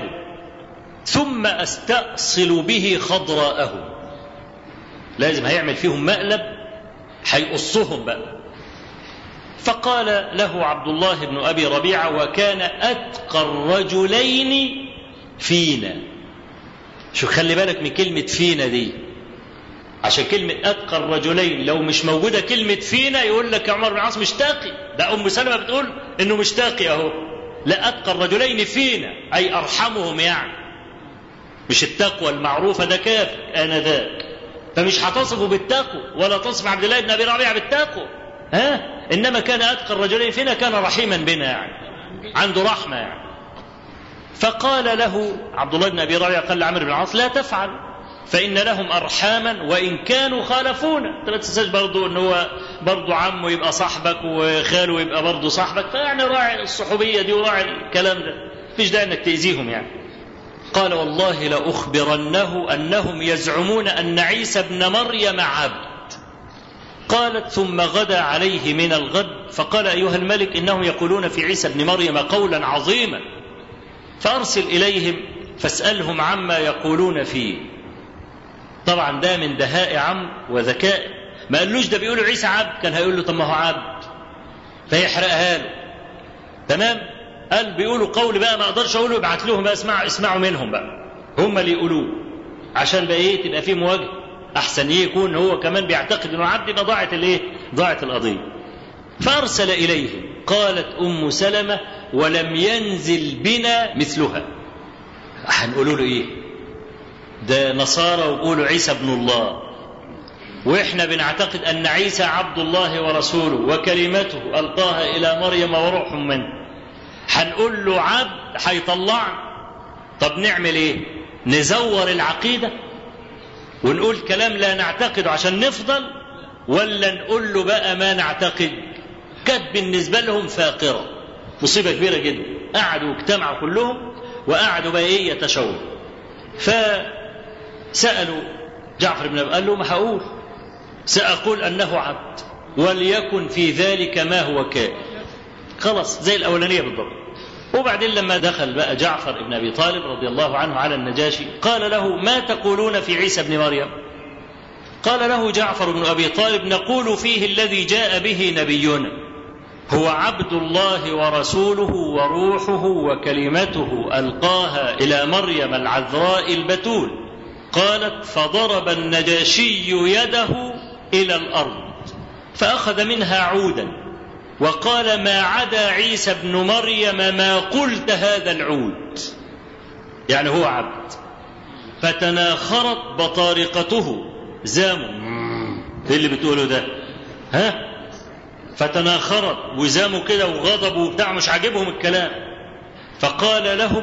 B: ثم أستأصل به خضراءهم لازم هيعمل فيهم مقلب هيقصهم بقى فقال له عبد الله بن أبي ربيعة وكان أتقى الرجلين فينا شو خلي بالك من كلمة فينا دي عشان كلمة أتقى الرجلين لو مش موجودة كلمة فينا يقول لك يا عمر بن العاص مش تاقي ده أم سلمة بتقول إنه مش تاقي أهو لا أتقى الرجلين فينا أي أرحمهم يعني مش التقوى المعروفة ده كافر آنذاك فمش هتصفه بالتقوى ولا تصف عبد الله بن أبي ربيعة بالتقوى ها إنما كان أتقى الرجلين فينا كان رحيما بنا يعني عنده رحمة يعني فقال له عبد الله بن أبي ربيعة قال لعمرو بن العاص لا تفعل فإن لهم أرحاما وإن كانوا خالفونا أنت ما تنساش برضه إن هو برضه عمه يبقى صاحبك وخاله يبقى برضه صاحبك فيعني راعي الصحوبية دي وراعي الكلام ده مفيش داعي إنك تأذيهم يعني قال والله لأخبرنه أنهم يزعمون أن عيسى ابن مريم عبد قالت ثم غدا عليه من الغد فقال أيها الملك إنهم يقولون في عيسى ابن مريم قولا عظيما فأرسل إليهم فاسألهم عما يقولون فيه طبعا ده من دهاء عم وذكاء ما قالوش ده بيقولوا عيسى عبد كان هيقول له طب ما هو عبد فيحرقها له تمام قال بيقولوا قول بقى ما اقدرش اقوله ابعت لهم بقى اسمعوا اسمعوا منهم بقى هم اللي يقولوه عشان بقى ايه تبقى في مواجهه احسن ايه يكون هو كمان بيعتقد انه عبد يبقى ضاعت الايه ضاعت القضيه فارسل اليهم قالت ام سلمه ولم ينزل بنا مثلها هنقولوا له ايه ده نصارى ويقولوا عيسى ابن الله واحنا بنعتقد ان عيسى عبد الله ورسوله وكلمته القاها الى مريم وروح منه هنقول له عبد هيطلعنا طب نعمل ايه نزور العقيده ونقول كلام لا نعتقده عشان نفضل ولا نقول له بقى ما نعتقد كانت بالنسبه لهم فاقره مصيبه كبيره جدا قعدوا اجتمعوا كلهم وقعدوا بقى ايه يتشاوروا فسالوا جعفر بن ابي قال له ما هقول ساقول انه عبد وليكن في ذلك ما هو كائن خلاص زي الاولانيه بالضبط وبعدين لما دخل بقى جعفر بن ابي طالب رضي الله عنه على النجاشي قال له ما تقولون في عيسى بن مريم قال له جعفر بن ابي طالب نقول فيه الذي جاء به نبينا هو عبد الله ورسوله وروحه وكلمته القاها الى مريم العذراء البتول قالت فضرب النجاشي يده الى الارض فاخذ منها عودا وقال ما عدا عيسى ابن مريم ما قلت هذا العود يعني هو عبد فتناخرت بطارقته زاموا ايه اللي بتقوله ده ها فتناخرت وزاموا كده وغضبوا وبتاع مش عاجبهم الكلام فقال لهم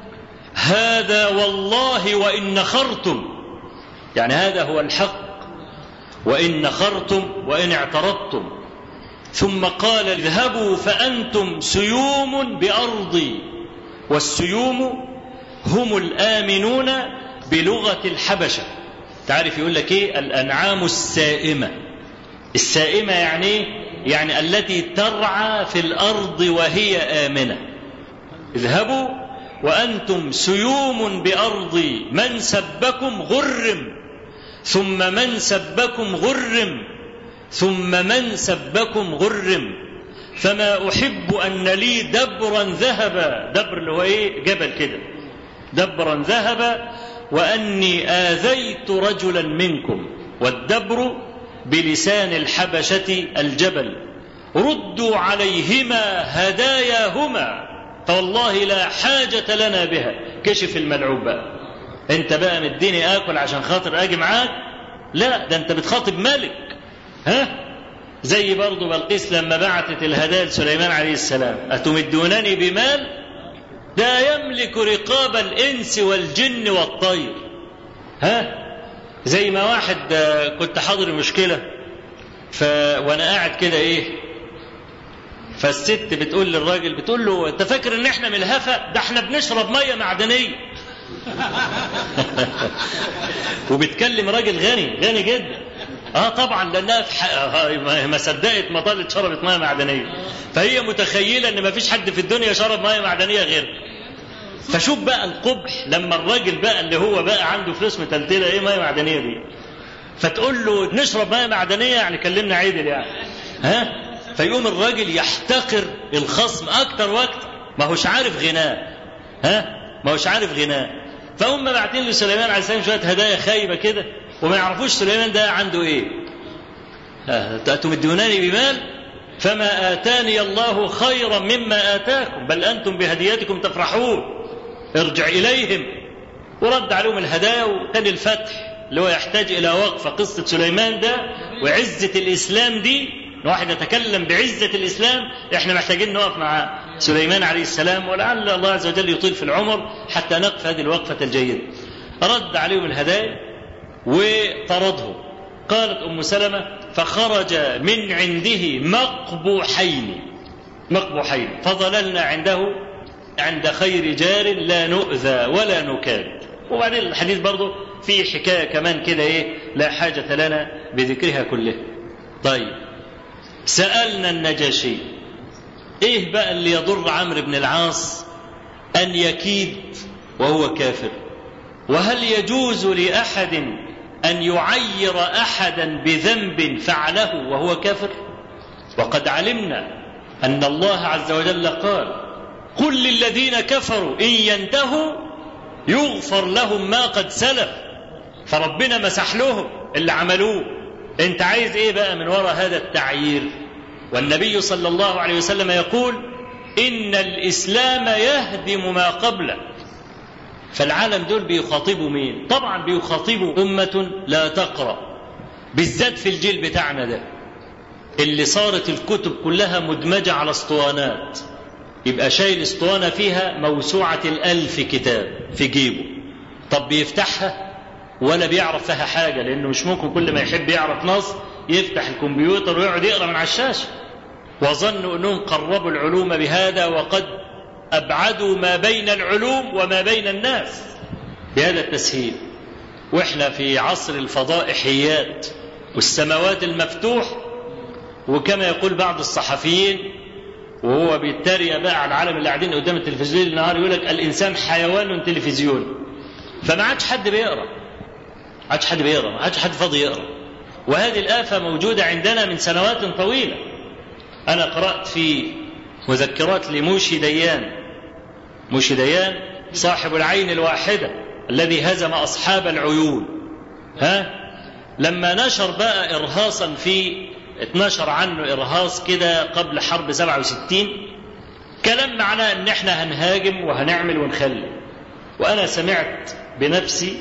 B: هذا والله وان نخرتم يعني هذا هو الحق وان نخرتم وان اعترضتم ثم قال اذهبوا فانتم سيوم بارضي والسيوم هم الامنون بلغه الحبشه تعرف يقول لك ايه الانعام السائمه السائمه يعني ايه يعني التي ترعى في الارض وهي امنه اذهبوا وانتم سيوم بارضي من سبكم غرم ثم من سبكم غرم ثم من سبكم غرم فما احب ان لي دبرا ذهبا دبر اللي هو ايه جبل كده دبرا ذهبا واني اذيت رجلا منكم والدبر بلسان الحبشه الجبل ردوا عليهما هداياهما فوالله لا حاجه لنا بها كشف الملعوب بقى انت بقى مديني اكل عشان خاطر اجي معاك لا ده انت بتخاطب ملك ها زي برضه بلقيس لما بعتت الهدايا لسليمان عليه السلام أتمدونني بمال ده يملك رقاب الإنس والجن والطير ها زي ما واحد كنت حاضر مشكلة ف... وأنا قاعد كده إيه فالست بتقول للراجل بتقول له أنت فاكر إن إحنا من الهفا ده إحنا بنشرب مية معدنية وبتكلم راجل غني غني جدا اه طبعا لانها في ح... آه ما صدقت ما طالت شربت ميه معدنيه فهي متخيله ان ما فيش حد في الدنيا شرب ميه معدنيه غيرها فشوف بقى القبح لما الراجل بقى اللي هو بقى عنده فلوس متلتله ايه ميه معدنيه دي فتقول له نشرب ميه معدنيه يعني كلمنا عدل يعني ها فيقوم الراجل يحتقر الخصم اكتر واكتر ما هوش عارف غناه ها ما هوش عارف غناه فهم باعتين لسليمان عليه السلام شويه هدايا خايبه كده وما يعرفوش سليمان ده عنده ايه تمدونني بمال فما آتاني الله خيرا مما آتاكم بل أنتم بهديتكم تفرحون ارجع إليهم ورد عليهم الهدايا وكان الفتح اللي هو يحتاج إلى وقفة قصة سليمان ده وعزة الإسلام دي واحد يتكلم بعزة الإسلام احنا محتاجين نقف مع سليمان عليه السلام ولعل الله عز وجل يطيل في العمر حتى نقف هذه الوقفة الجيدة رد عليهم الهدايا وطردهم قالت أم سلمة فخرج من عنده مقبوحين مقبوحين فظللنا عنده عند خير جار لا نؤذى ولا نكاد وبعدين الحديث برضه في حكاية كمان كده ايه لا حاجة لنا بذكرها كلها طيب سألنا النجاشي ايه بقى اللي يضر عمرو بن العاص ان يكيد وهو كافر وهل يجوز لاحد ان يعير احدا بذنب فعله وهو كافر وقد علمنا ان الله عز وجل قال قل للذين كفروا ان ينتهوا يغفر لهم ما قد سلف فربنا مسح لهم اللي عملوه انت عايز ايه بقى من وراء هذا التعيير والنبي صلى الله عليه وسلم يقول ان الاسلام يهدم ما قبله فالعالم دول بيخاطبوا مين طبعا بيخاطبوا امه لا تقرا بالذات في الجيل بتاعنا ده اللي صارت الكتب كلها مدمجه على اسطوانات يبقى شايل اسطوانه فيها موسوعه الالف كتاب في جيبه طب بيفتحها ولا بيعرف فيها حاجه لانه مش ممكن كل ما يحب يعرف نص يفتح الكمبيوتر ويقعد يقرا من على الشاشه وظنوا انهم قربوا العلوم بهذا وقد ابعدوا ما بين العلوم وما بين الناس بهذا التسهيل واحنا في عصر الفضائحيات والسماوات المفتوح وكما يقول بعض الصحفيين وهو بيتريق بقى على العالم اللي قاعدين قدام التلفزيون النهار يقول لك الانسان حيوان تلفزيوني فما عادش حد بيقرا ما عادش حد بيقرا ما عادش حد فاضي يقرا وهذه الآفة موجودة عندنا من سنوات طويلة أنا قرأت في مذكرات لموشي ديان موشي ديان صاحب العين الواحدة الذي هزم أصحاب العيون ها لما نشر بقى إرهاصا في اتنشر عنه إرهاص كده قبل حرب 67 كلام معناه إن إحنا هنهاجم وهنعمل ونخلي وأنا سمعت بنفسي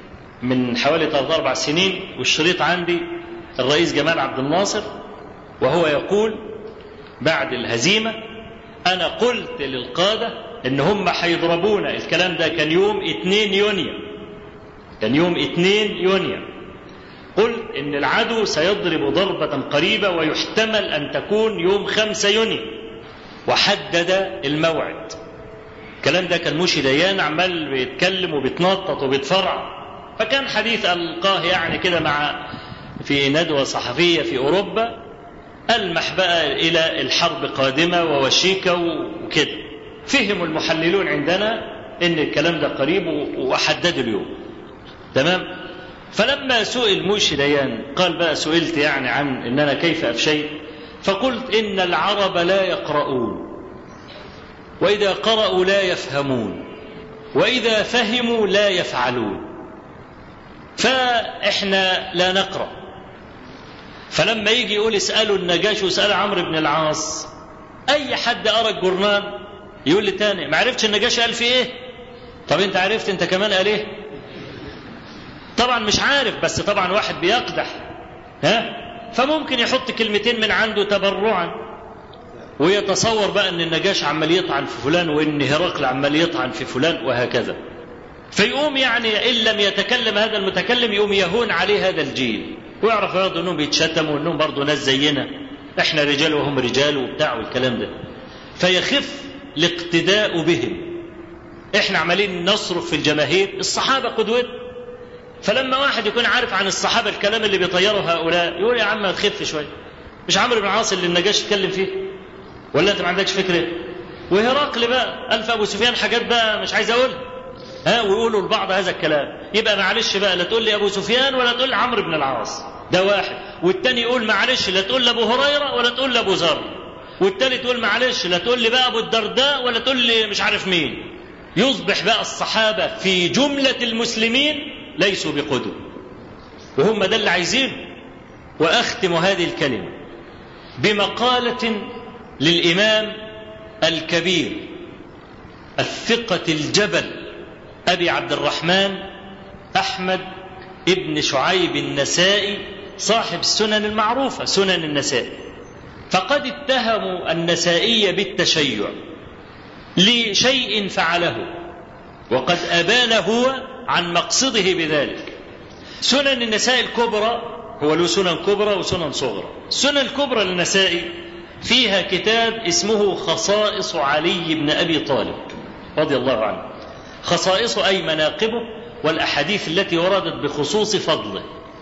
B: من حوالي ثلاث أربع سنين والشريط عندي الرئيس جمال عبد الناصر وهو يقول بعد الهزيمة أنا قلت للقادة إن هم هيضربونا الكلام ده كان يوم 2 يونيو كان يوم 2 يونيو قلت إن العدو سيضرب ضربة قريبة ويحتمل أن تكون يوم 5 يونيو وحدد الموعد الكلام ده كان مشي ديان عمال بيتكلم وبيتنطط وبيتفرع فكان حديث ألقاه يعني كده مع في ندوة صحفية في أوروبا ألمح بقى إلى الحرب قادمة ووشيكة وكده فهموا المحللون عندنا إن الكلام ده قريب وحددوا اليوم تمام فلما سئل موشي ديان قال بقى سئلت يعني عن إن أنا كيف أفشيت فقلت إن العرب لا يقرؤون وإذا قرأوا لا يفهمون وإذا فهموا لا يفعلون فإحنا لا نقرأ فلما يجي يقول اسألوا النجاش واسألوا عمرو بن العاص أي حد قرأ الجورنال يقول لي تاني ما عرفتش النجاشي قال في إيه طب أنت عرفت أنت كمان قال إيه طبعا مش عارف بس طبعا واحد بيقدح ها فممكن يحط كلمتين من عنده تبرعا ويتصور بقى ان النجاش عمال يطعن في فلان وان هرقل عمال يطعن في فلان وهكذا فيقوم يعني ان لم يتكلم هذا المتكلم يقوم يهون عليه هذا الجيل ويعرف برضه انهم بيتشتموا وانهم برضه ناس زينا احنا رجال وهم رجال وبتاع والكلام ده فيخف الاقتداء بهم احنا عمالين نصرف في الجماهير الصحابه قدوتنا فلما واحد يكون عارف عن الصحابه الكلام اللي بيطيره هؤلاء يقول يا عم ما تخف شويه مش عمرو بن العاص اللي النجاش اتكلم فيه ولا انت ما عندكش فكره وهرقل بقى الف ابو سفيان حاجات بقى مش عايز اقولها ها ويقولوا لبعض هذا الكلام يبقى معلش بقى لا تقول لي ابو سفيان ولا تقول لي عمرو بن العاص ده واحد والتاني يقول معلش لا تقول لابو هريره ولا تقول لابو ذر والتالت يقول معلش لا تقول لي بقى ابو الدرداء ولا تقول لي مش عارف مين يصبح بقى الصحابه في جمله المسلمين ليسوا بقدوه وهم ده اللي عايزينه واختم هذه الكلمه بمقاله للامام الكبير الثقه الجبل ابي عبد الرحمن احمد ابن شعيب النسائي صاحب السنن المعروفه سنن النسائي فقد اتهموا النسائي بالتشيع لشيء فعله وقد ابان هو عن مقصده بذلك سنن النساء الكبرى هو له سنن كبرى وسنن صغرى السنن الكبرى للنسائي فيها كتاب اسمه خصائص علي بن ابي طالب رضي الله عنه خصائص اي مناقبه والاحاديث التي وردت بخصوص فضله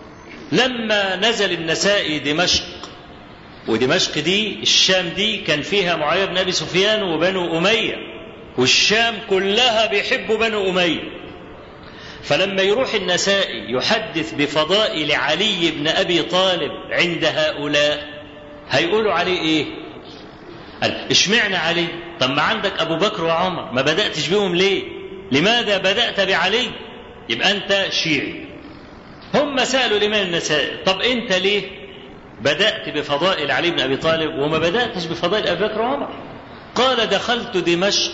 B: لما نزل النسائي دمشق ودمشق دي الشام دي كان فيها معاويه بن ابي سفيان وبنو اميه والشام كلها بيحبوا بنو اميه فلما يروح النسائي يحدث بفضائل علي بن ابي طالب عند هؤلاء هيقولوا عليه ايه قال اشمعنى علي طب ما عندك ابو بكر وعمر ما بداتش بيهم ليه لماذا بدات بعلي يبقى انت شيعي هم سالوا الامام النسائي طب انت ليه بدات بفضائل علي بن ابي طالب وما بداتش بفضائل ابي بكر وعمر قال دخلت دمشق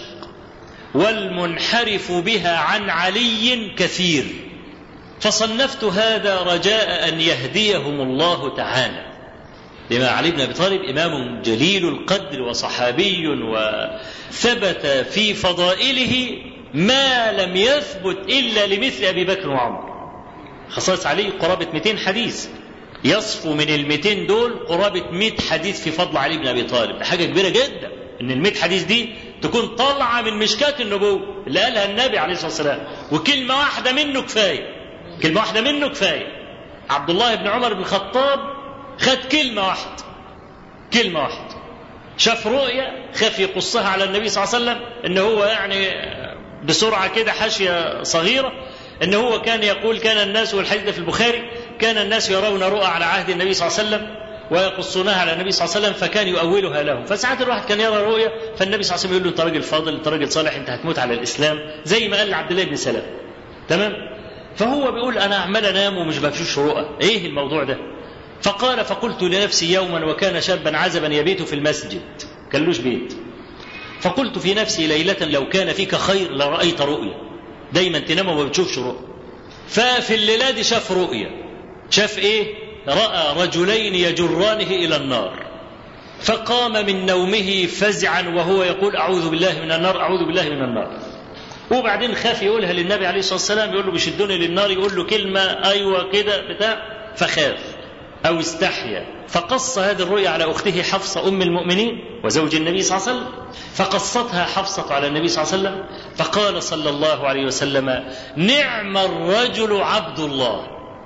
B: والمنحرف بها عن علي كثير فصنفت هذا رجاء ان يهديهم الله تعالى لما علي بن ابي طالب امام جليل القدر وصحابي وثبت في فضائله ما لم يثبت الا لمثل ابي بكر وعمر خصائص علي قرابه 200 حديث يصفو من ال 200 دول قرابه 100 حديث في فضل علي بن ابي طالب ده حاجه كبيره جدا ان ال 100 حديث دي تكون طالعه من مشكاه النبوه اللي قالها النبي عليه الصلاه والسلام وكلمه واحده منه كفايه كلمه واحده منه كفايه عبد الله بن عمر بن الخطاب خد كلمه واحده كلمه واحده شاف رؤيا خاف يقصها على النبي صلى الله عليه وسلم ان هو يعني بسرعه كده حاشيه صغيره ان هو كان يقول كان الناس والحديث في البخاري كان الناس يرون رؤى على عهد النبي صلى الله عليه وسلم ويقصونها على النبي صلى الله عليه وسلم فكان يؤولها لهم فساعات الواحد كان يرى رؤيا فالنبي صلى الله عليه وسلم يقول له انت راجل فاضل انت راجل صالح انت هتموت على الاسلام زي ما قال لعبد الله بن سلام تمام فهو بيقول انا عمال انام ومش بشوفش رؤى ايه الموضوع ده فقال فقلت لنفسي يوما وكان شابا عزبا يبيت في المسجد كلوش بيت فقلت في نفسي ليلة لو كان فيك خير لرأيت رؤيا دايما تنام وما بتشوفش رؤيا ففي الليلة دي شاف رؤيا شاف ايه رأى رجلين يجرانه إلى النار فقام من نومه فزعا وهو يقول أعوذ بالله من النار أعوذ بالله من النار وبعدين خاف يقولها للنبي عليه الصلاة والسلام يقول له بيشدوني للنار يقول له كلمة أيوة كده بتاع فخاف أو استحيا فقص هذه الرؤيا على أخته حفصة أم المؤمنين وزوج النبي صلى الله عليه وسلم فقصتها حفصة على النبي صلى الله عليه وسلم فقال صلى الله عليه وسلم نعم الرجل عبد الله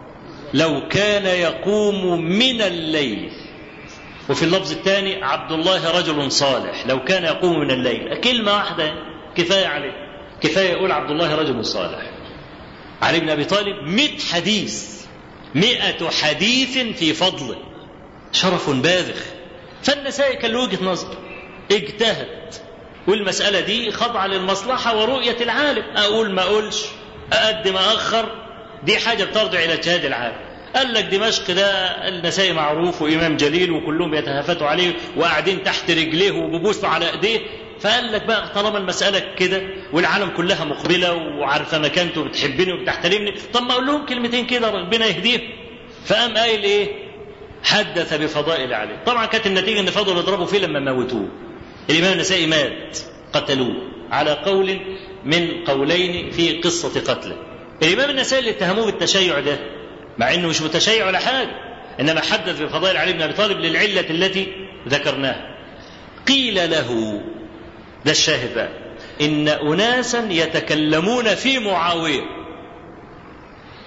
B: لو كان يقوم من الليل وفي اللفظ الثاني عبد الله رجل صالح لو كان يقوم من الليل كلمة واحدة كفاية عليه كفاية يقول عبد الله رجل صالح علي بن أبي طالب مئة حديث مئة حديث في فضله شرف باذخ فالنسائي كان له وجهة نظر اجتهد والمسألة دي خاضعة للمصلحة ورؤية العالم أقول ما أقولش أقدم أخر دي حاجة بترجع إلى اجتهاد العالم قال لك دمشق ده النسائي معروف وإمام جليل وكلهم بيتهافتوا عليه وقاعدين تحت رجليه وبيبوسوا على إيديه فقال لك بقى طالما المسألة كده والعالم كلها مقبلة وعارفة مكانته وبتحبني وبتحترمني طب ما أقول لهم كلمتين كده ربنا يهديهم فقام قايل إيه حدث بفضائل عليه طبعا كانت النتيجة إن فضلوا يضربوا فيه لما موتوه الإمام النسائي مات قتلوه على قول من قولين في قصة قتله الإمام النسائي اللي اتهموه بالتشيع ده مع إنه مش متشيع ولا حاجة إنما حدث بفضائل علي بن أبي طالب للعلة التي ذكرناها قيل له ده الشاهد بقى إن أناسا يتكلمون في معاوية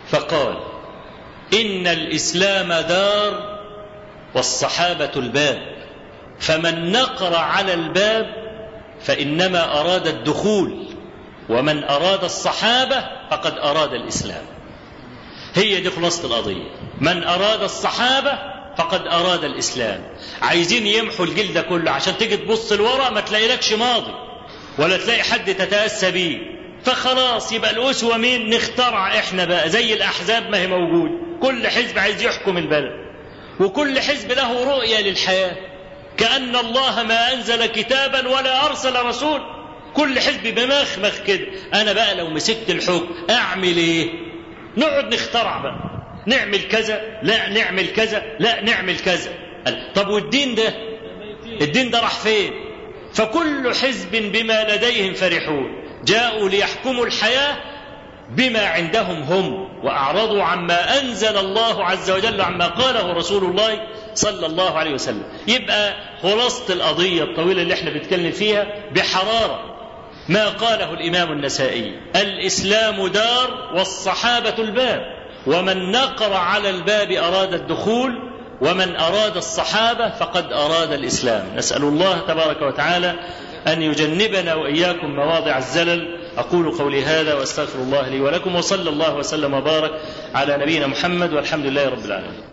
B: فقال إن الإسلام دار والصحابة الباب فمن نقر على الباب فإنما أراد الدخول ومن أراد الصحابة فقد أراد الإسلام هي دي خلاصة القضية من أراد الصحابة فقد أراد الإسلام عايزين يمحوا الجيل ده كله عشان تيجي تبص لورا ما تلاقيلكش ماضي ولا تلاقي حد تتأسى بيه فخلاص يبقى الأسوة مين نخترع احنا بقى زي الأحزاب ما هي موجود كل حزب عايز يحكم البلد وكل حزب له رؤية للحياة كأن الله ما أنزل كتابا ولا أرسل رسول كل حزب بمخمخ كده أنا بقى لو مسكت الحكم أعمل إيه نقعد نخترع بقى نعمل كذا لا نعمل كذا لا نعمل كذا طب والدين ده الدين ده راح فين فكل حزب بما لديهم فرحون جاءوا ليحكموا الحياة بما عندهم هم وأعرضوا عما أنزل الله عز وجل عما قاله رسول الله صلى الله عليه وسلم يبقى خلاصة القضية الطويلة اللي احنا بنتكلم فيها بحرارة ما قاله الإمام النسائي الإسلام دار والصحابة الباب ومن نقر على الباب أراد الدخول ومن أراد الصحابة فقد أراد الإسلام نسأل الله تبارك وتعالى أن يجنبنا وإياكم مواضع الزلل أقول قولي هذا وأستغفر الله لي ولكم وصلى الله وسلم وبارك على نبينا محمد والحمد لله رب العالمين